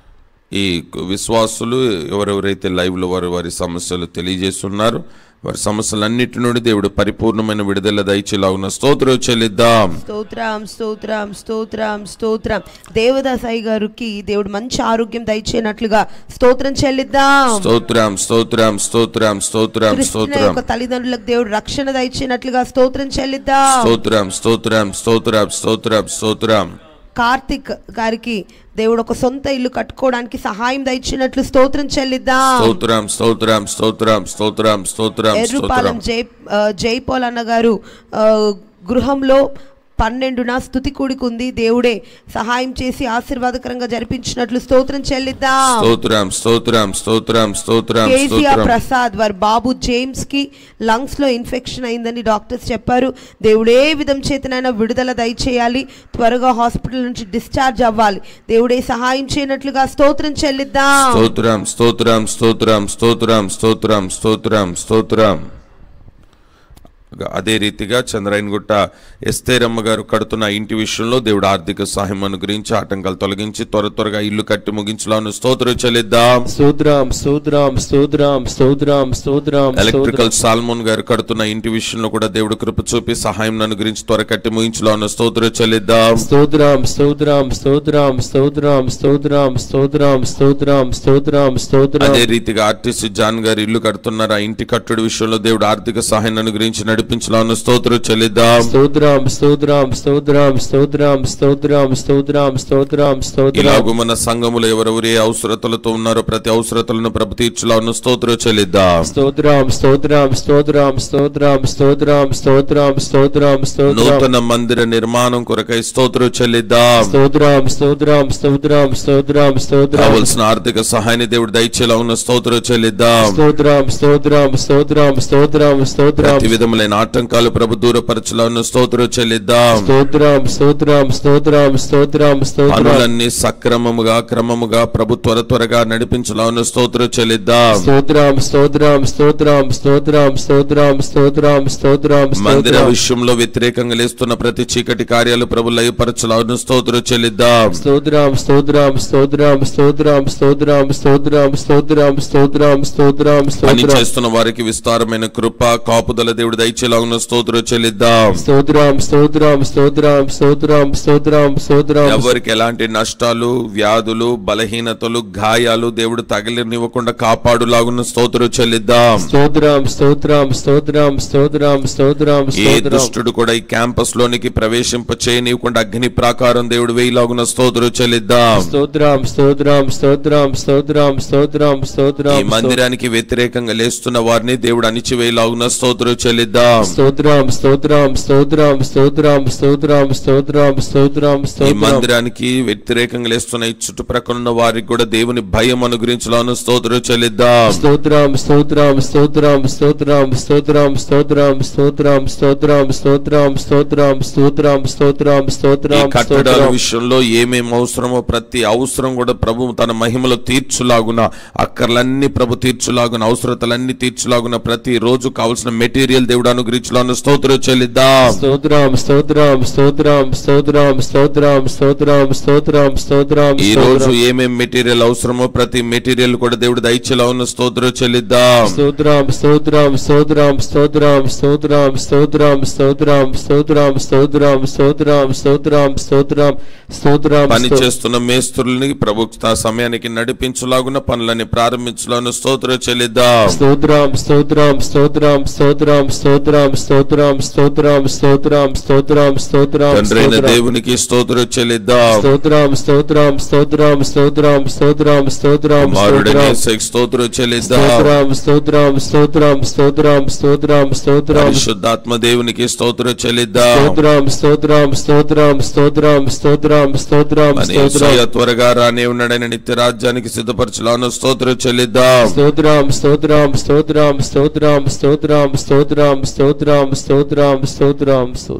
ఈ విశ్వాసులు ఎవరెవరైతే లైవ్లో వారు వారి సమస్యలు తెలియజేస్తున్నారు వారి సమస్యలన్నిటి నుండి దేవుడు పరిపూర్ణమైన విడుదల దయచేలాగున్న స్తోత్రం చెల్లిద్దాం స్తోత్రం స్తోత్రం స్తోత్రం స్తోత్రం దేవదాసాయి గారికి దేవుడు మంచి ఆరోగ్యం దయచేయనట్లుగా స్తోత్రం చెల్లిద్దాం స్తోత్రం స్తోత్రం స్తోత్రం స్తోత్రం క్రిస్తుని స్తోత్రం యొక్క తల్లిదండ్రులకు దేవుడు రక్షణ దయచేయనట్లుగా స్తోత్రం చెల్లిద్దాం స్తోత్రం స్తోత్రం స్తోత్రం స్తోత్రం స్తోత్రం కార్తిక్ గారికి దేవుడు ఒక సొంత ఇల్లు కట్టుకోవడానికి సహాయం దయచినట్లు స్తోత్రం చెల్లిద్దాం స్తోత్రం స్తోత్రం స్తోత్రం స్తోత్రం స్తోత్రం ఎర్రుపాలెం స్తోత్రం జై ఆ, జైపాల్ అన్న గారు ఆ, గృహంలో పన్నెండున స్థుతి కూడికుంది దేవుడే సహాయం చేసి ఆశీర్వాదకరంగా జరిపించినట్లు స్తోత్రం చెల్లిద్దాం స్తోత్రం స్తోత్రం స్తోత్రం స్తోత్రం కేసీఆర్ స్తోత్రం ప్రసాద్ వారి బాబు జేమ్స్ కి లంగ్స్ లో ఇన్ఫెక్షన్ అయిందని డాక్టర్స్ చెప్పారు దేవుడే విధం చేతనైనా విడుదల దయచేయాలి త్వరగా హాస్పిటల్ నుంచి డిశ్చార్జ్ అవ్వాలి దేవుడే సహాయం చేయనట్లుగా స్తోత్రం చెల్లిద్దాం స్తోత్రం స్తోత్రం స్తోత్రం స్తోత్రం స్తోత్రం స్తోత్రం స్తోత్రం అదే రీతిగా చంద్రాయనగుట్ట ఎస్తేరమ్మ గారు కడుతున్న ఇంటి విషయంలో దేవుడు ఆర్థిక సహాయం అనుగ్రహించి ఆటంకాలు తొలగించి త్వర త్వరగా ఇల్లు కట్టి ముగించలాను స్తోత్రం చెల్లిద్దాం స్తోత్రం స్తోత్రం స్తోత్రం స్తోత్రం స్తోత్రం ఎలక్ట్రికల్ సాల్మోన్ గారు కడుతున్న ఇంటి విషయంలో కూడా దేవుడు కృప చూపి సహాయం అనుగ్రహించి త్వర కట్టి ముగించలాను స్తోత్రం చెల్లిద్దాం స్తోత్రం స్తోత్రం స్తోత్రం స్తోత్రం స్తోత్రం స్తోత్రం స్తోత్రం స్తోత్రం స్తోత్రం అదే రీతిగా ఆర్టీసీ జాన్ గారు ఇల్లు కడుతున్నారు ఆ ఇంటి కట్టుడి విషయంలో దేవుడు ఆర్థిక సహాయం అనుగ్రహించి నడిపించలాను స్తోత్రం చెల్లిద్దాం స్తోత్రం స్తోత్రం స్తోత్రం స్తోత్రం స్తోత్రం స్తోత్రం స్తోత్రం స్తోత్రం ఇలాగూ మన సంఘములో ఎవరెవరు ఏ అవసరతలతో ఉన్నారో ప్రతి అవసరతలను ప్రభు తీర్చులాను స్తోత్రం చెల్లిద్దాం స్తోత్రం స్తోత్రం స్తోత్రం స్తోత్రం స్తోత్రం స్తోత్రం స్తోత్రం స్తోత్రం నూతన మందిర నిర్మాణం కొరకై స్తోత్రం చెల్లిద్దాం స్తోత్రం స్తోత్రం స్తోత్రం స్తోత్రం స్తోత్రం కావలసిన ఆర్థిక సహాయాన్ని దేవుడు దయచేలా ఉన్న స్తోత్రం చెల్లిద్దాం స్తోత్రం స్తోత్రం స్తోత్రం స్తోత్రం స్తోత్రం ప్రతి విధములైన ఆటంకాలు ప్రభు దూరపరచులా ఉన్న స్తోత్రం చెల్లిద్దాం స్తోత్రం స్తోత్రం స్తోత్రం స్తోత్రం స్తోత్రం పనులన్నీ సక్రమముగా క్రమముగా ప్రభు త్వర త్వరగా నడిపించలా ఉన్న స్తోత్రం చెల్లిద్దాం స్తోత్రం స్తోత్రం స్తోత్రం స్తోత్రం స్తోత్రం స్తోత్రం స్తోత్రం మందిర స్తోత్రం విషయంలో వ్యతిరేకంగా లేస్తున్న ప్రతి చీకటి కార్యాలు ప్రభు లయపరచలా ఉన్న స్తోత్రం చెల్లిద్దాం స్తోత్రం స్తోత్రం స్తోత్రం స్తోత్రం స్తోత్రం స్తోత్రం స్తోత్రం స్తోత్రం స్తోత్రం పని స్తోత్రం చేస్తున్న వారికి విస్తారమైన కృప కాపుదల దేవుడు దయచేలా ఉన్న స్తోత్రం చెల్లిద్దాం స్తోత్రం స్తోత్రం స్తోత్రం స్తోత్రం స్తోత్రం స్తోత్రం ఎవరికి ఎలాంటి నష్టాలు వ్యాధులు బలహీనతలు గాయాలు దేవుడు తగిలినివ్వకుండా కాపాడులాగున్న స్తోత్రం చెల్లిద్దాం స్తోత్రం స్తోత్రం స్తోత్రం స్తోత్రం స్తోత్రం ఏ స్తోత్రం దుష్టుడు కూడా ఈ క్యాంపస్ లోనికి ప్రవేశింప చేయనివ్వకుండా అగ్ని ప్రాకారం దేవుడు వేయిలాగున్న స్తోత్రం చెల్లిద్దాం స్తోత్రం స్తోత్రం స్తోత్రం స్తోత్రం స్తోత్రం స్తోత్రం ఈ మందిరానికి వ్యతిరేకంగా లేస్తున్న వారిని దేవుడు అణిచివేయలాగున్న స్తోత్రం చెల్లిద్దాం స్తోత్రం స్తోత్రం స్తోత్రం స్తోత్రం స్తోత్రం స్తోత్రం స్తోత్రం ఈ స్తోత్రం మందిరానికి వ్యతిరేకంగా లేస్తున్న ఈ చుట్టుప్రక్కల ఉన్న వారికి కూడా దేవుని భయం అనుగ్రహించలాను స్తోత్రం చెల్లిద్దాం స్తోత్రం స్తోత్రం స్తోత్రం స్తోత్రం స్తోత్రం స్తోత్రం స్తోత్రం స్తోత్రం స్తోత్రం స్తోత్రం స్తోత్రం స్తోత్రం ఈ స్తోత్రం కట్టడాల స్తోత్రం విషయంలో ఏమేం అవసరమో ప్రతి అవసరం కూడా ప్రభు తన మహిమలో తీర్చులాగున అక్కర్లన్నీ ప్రభు తీర్చులాగున అవసరతలన్నీ తీర్చులాగున ప్రతి రోజు కావలసిన మెటీరియల్ దేవుడు అనుగ్రహించులాను స్తోత్రం చెల్లిద్దాం స్తోత్రం స్తోత్రం స్తోత్రం స్తోత్రం స్తోత్రం స్తోత్రం స్తోత్రం స్తోత్రం ఈ రోజు ఏమేం మెటీరియల్ అవసరమో ప్రతి మెటీరియల్ కూడా దేవుడు దయచేలా ఉన్న స్తోత్రం చెల్లిద్దాం స్తోత్రం స్తోత్రం స్తోత్రం స్తోత్రం స్తోత్రం స్తోత్రం స్తోత్రం స్తోత్రం స్తోత్రం స్తోత్రం స్తోత్రం స్తోత్రం స్తోత్రం పని చేస్తున్న మేస్త్రుల్ని ప్రభు తన సమయానికి నడిపించులాగున పనులని ప్రారంభించులాను స్తోత్రం చెల్లిద్దాం స్తోత్రం స్తోత్రం స్తోత్రం స్తోత్రం స్తోత్రం స్తోత్రం స్తోత్రం స్తోత్రం స్తోత్రం స్తోత్రం తండ్రైన స్తోత్రం దేవునికి స్తోత్రం చెల్లిద్దాం స్తోత్రం స్తోత్రం స్తోత్రం స్తోత్రం స్తోత్రం స్తోత్రం కుమారుడనే స్తోత్రం యేసుకి స్తోత్రం చెల్లిద్దాం స్తోత్రం స్తోత్రం స్తోత్రం స్తోత్రం స్తోత్రం స్తోత్రం పరిశుద్ధాత్మ దేవునికి స్తోత్రం చెల్లిద్దాం స్తోత్రం స్తోత్రం స్తోత్రం స్తోత్రం స్తోత్రం స్తోత్రం మన స్తోత్రం యేసయ్య త్వరగా రానే ఉన్నాడని నిత్య రాజ్యానికి సిద్ధపరచులాను స్తోత్రం చెల్లిద్దాం స్తోత్రం స్తోత్రం స్తోత్రం స్తోత్రం స్తోత్రం స్తోత్రం స్తోత్రం స్తోత్రం స్తోత్రం స్తోత్రం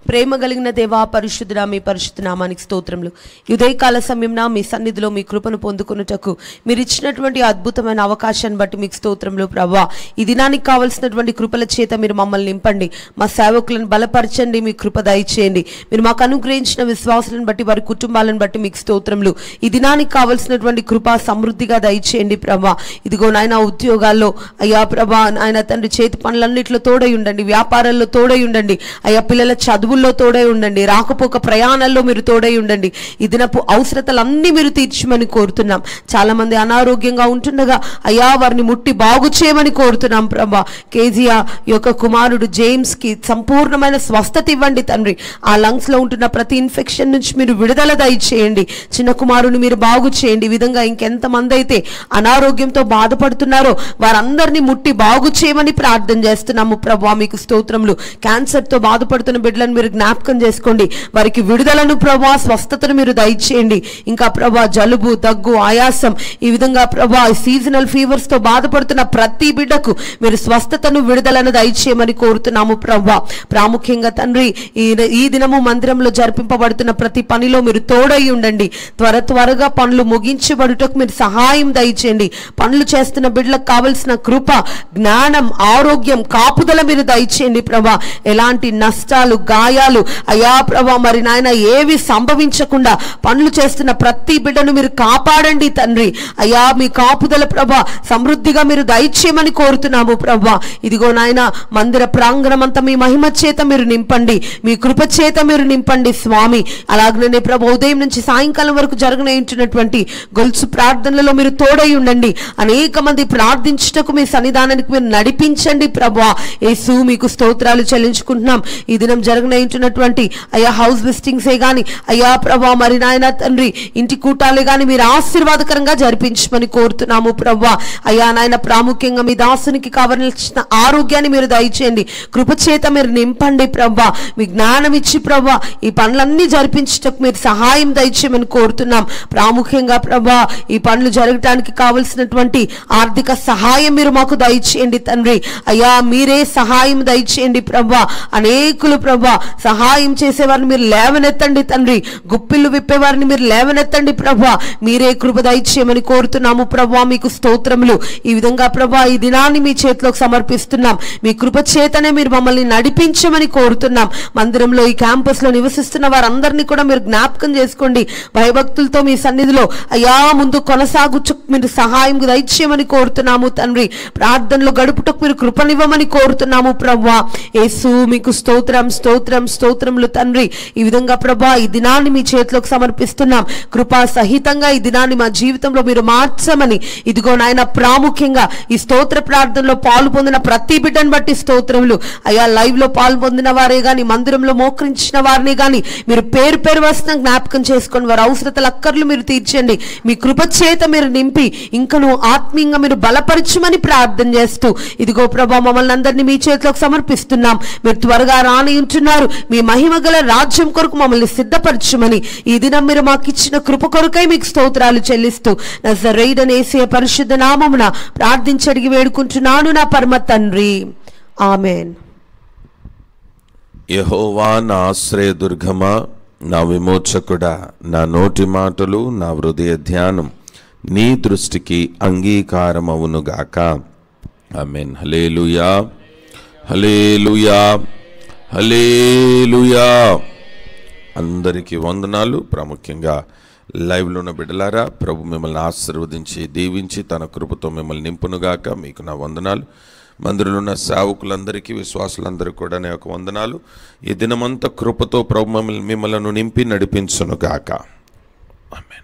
ప్రేమ కలిగిన దేవా పరిశుద్ధుడ మీ పరిశుద్ధ నామానికి స్తోత్రములు ఈ ఉదయకాల సమయంన మీ సన్నిధిలో మీ కృపను పొందుకున్నటకు మీరు ఇచ్చినటువంటి అద్భుతమైన అవకాశాన్ని బట్టి మీకు స్తోత్రములు ప్రభా ఈ దినానికి కావలసినటువంటి కృపల చేత మీరు మమ్మల్ని నింపండి మా సేవకులను బలపరచండి మీ కృప దయచేయండి మీరు మాకు అనుగ్రహించిన విశ్వాసాలను బట్టి వారి కుటుంబాలను బట్టి మీకు స్తోత్రములు ఈ దినానికి కావలసినటువంటి కృప సమృద్ధిగా దయచేయండి ప్రభా ఇదిగో నాయన ఉద్యోగాల్లో అయ్యా ప్రభా ఆయన తండ్రి చేతి పనులన్నింటిలో తోడై ఉండండి వ్యాపారాల్లో తోడై ఉండండి అయ్యా పిల్లల చదువుల్లో తోడై ఉండండి రాకపోక ప్రయాణాల్లో మీరు తోడై ఉండండి ఈ దినపు అవసరతలన్నీ మీరు తీర్చమని కోరుతున్నాం చాలా మంది అనారోగ్యంగా ఉంటుండగా అయ్యా వారిని ముట్టి బాగు చేయమని కోరుతున్నాం ప్రభా కేజీఆ యొక్క కుమారుడు జేమ్స్ కి సంపూర్ణమైన స్వస్థత ఇవ్వండి తండ్రి ఆ లంగ్స్ లో ఉంటున్న ప్రతి ఇన్ఫెక్షన్ నుంచి మీరు విడుదల దయచేయండి చిన్న కుమారుని మీరు బాగు చేయండి ఈ విధంగా ఇంకెంత మంది అయితే అనారోగ్యంతో బాధపడుతున్నారో వారందరినీ ముట్టి బాగు చేయమని ప్రార్థన చేస్తున్నాము ప్రభా మీకు స్తోత్రములు క్యాన్సర్ తో బాధపడుతున్న బిడ్డలను మీరు జ్ఞాపకం చేసుకోండి వారికి విడుదలను ప్రభా స్వస్థతను మీరు దయచేయండి ఇంకా ప్రభా జలుబు దగ్గు ఆయాసం ఈ విధంగా ప్రభా సీజనల్ ఫీవర్స్ తో బాధపడుతున్న ప్రతి బిడ్డకు మీరు స్వస్థతను విడుదలను దయచేయమని కోరుతున్నాము ప్రభా ప్రాముఖ్యంగా తండ్రి ఈ ఈ దినము మందిరంలో జరిపింపబడుతున్న ప్రతి పనిలో మీరు తోడై ఉండండి త్వర త్వరగా పనులు ముగించబడుటకు మీరు సహాయం దయచేయండి పనులు చేస్తున్న బిడ్డలకు కావలసిన కృప జ్ఞానం ఆరోగ్యం కాపుదల మీరు దయచేయండి ప్రభా ఎలాంటి నష్టాలు గాయాలు అయా ప్రభా మరి నాయన ఏవి సంభవించకుండా పనులు చేస్తున్న ప్రతి బిడ్డను మీరు కాపాడండి తండ్రి అయ్యా మీ కాపుదల ప్రభా సమృద్ధిగా మీరు దయచేయమని కోరుతున్నాము ప్రభా ఇదిగో నాయన మందిర ప్రాంగణం అంతా మీ మహిమ చేత మీరు నింపండి మీ కృప చేత మీరు నింపండి స్వామి అలాగనే ప్రభా ఉదయం నుంచి సాయంకాలం వరకు జరగనేంటున్నటువంటి గొలుసు ప్రార్థనలలో మీరు తోడై ఉండండి అనేక మంది ప్రార్థించుటకు మీ సన్నిధానానికి మీరు నడిపించండి ప్రభా యేసు మీకు స్తోత్రాలు చెల్లించుకుంటున్నాం ఈ దినం జరగనేంటున్నటువంటి అయ్యా హౌస్ విజిటింగ్సే గాని అయ్యా ప్రభా మరి నాయన తండ్రి ఇంటి కూటాలే గాని మీరు ఆశీర్వాదకరంగా జరిపించమని కోరుతున్నాము ప్రభా అయ్యా నాయన ప్రాముఖ్యంగా మీ దాసునికి కావలసిన ఆరోగ్యాన్ని మీరు దయచేయండి కృపచేత మీరు నింపండి ప్రభా మీ జ్ఞానం ఇచ్చి ప్రభా ఈ పనులన్నీ జరిపించటకు మీరు సహాయం దయచేయమని కోరుతున్నాం ప్రాముఖ్యంగా ప్రభా ఈ పనులు జరగటానికి కావలసినటువంటి ఆర్థిక సహాయం మీరు మాకు దయచేయండి తండ్రి అయ్యా మీరే సహాయం దయచేయండి ప్రభా అనేకులు ప్రభా సహాయం చేసేవారిని మీరు లేవనెత్తండి తండ్రి గుప్పిళ్ళు విప్పేవారిని మీరు లేవనెత్తండి ప్రభా మీరే కృప దయచేయమని కోరుతున్నాము ప్రభా మీకు స్తోత్రములు ఈ విధంగా ప్రభా ఈ దినాన్ని మీ చేతిలోకి సమర్పిస్తున్నాం మీ కృప చేతనే మీరు మమ్మల్ని నడిపించమని కోరుతున్నాం మందిరంలో ఈ క్యాంపస్ లో నివసిస్తున్న వారందరినీ కూడా మీరు జ్ఞాపకం చేసుకోండి భయభక్తులతో మీ సన్నిధిలో అయ్యా ముందు కొనసాగుచు మీరు సహాయం దయచేయమని కోరుతున్నాము తండ్రి ప్రార్థనలో గడుపుటకు మీరు కృపనివ్వమని కోరుతున్నాము ప్రభా యేసు మీకు స్తోత్రం స్తోత్రం స్తోత్రములు తండ్రి ఈ విధంగా ప్రభా ఈ దినాన్ని మీ చేతిలోకి సమర్పిస్తున్నాం కృపా సహితంగా ఈ దినాన్ని మా జీవితంలో మీరు మార్చమని ఇదిగో నాయన ప్రాముఖ్యంగా ఈ స్తోత్ర ప్రార్థనలో పాలు పొందిన ప్రతి బిడ్డను బట్టి స్తోత్రములు అయ్యా లైవ్ లో పాలు పొందిన వారే గాని మందిరంలో మోకరించిన వారిని గాని మీరు పేరు పేరు వస్తున్న జ్ఞాపకం చేసుకొని వారి అవసరతల అక్కర్లు మీరు తీర్చండి మీ కృప చేత మీరు నింపి ఇంకను ఆత్మీయంగా మీరు బలపరచమని ప్రార్థన చేస్తూ ఇదిగో ప్రభా మమ్మల్ని అందరినీ మీ చేతిలోకి సమర్పిస్తున్నాం మీరు త్వరగా రాని ఉంటున్నారు మీ మహిమ గల రాజ్యం కొరకు మమ్మల్ని సిద్ధపరచమని ఈ దినం మీరు మాకు ఇచ్చిన కృప కొరకై మీకు స్తోత్రాలు చెల్లిస్తూ నజరైడన్ ఏసే పరిశుద్ధ నామమున ప్రార్థించి అడిగి వేడుకుంటున్నాను నా పరమ తండ్రి ఆమెన్ యహోవా నా ఆశ్రయదుర్గమా నా విమోచకుడా నా నోటి మాటలు నా హృదయ ధ్యానం నీ దృష్టికి అంగీకారమవునుగాక ఆమెన్ హలేలుయా హలేలుయా హలేలుయా అందరికీ వందనాలు ప్రాముఖ్యంగా లైవ్లో ఉన్న బిడ్డలారా ప్రభు మిమ్మల్ని ఆశీర్వదించి దీవించి తన కృపతో మిమ్మల్ని నింపునుగాక మీకు నా వందనాలు మందిరంలో ఉన్న సేవకులందరికీ విశ్వాసులందరికీ కూడా నా యొక్క వందనాలు ఈ దినమంతా కృపతో ప్రభు మిమ్మల్ని మిమ్మల్ని నింపి నడిపించునుగాక ఆమెన్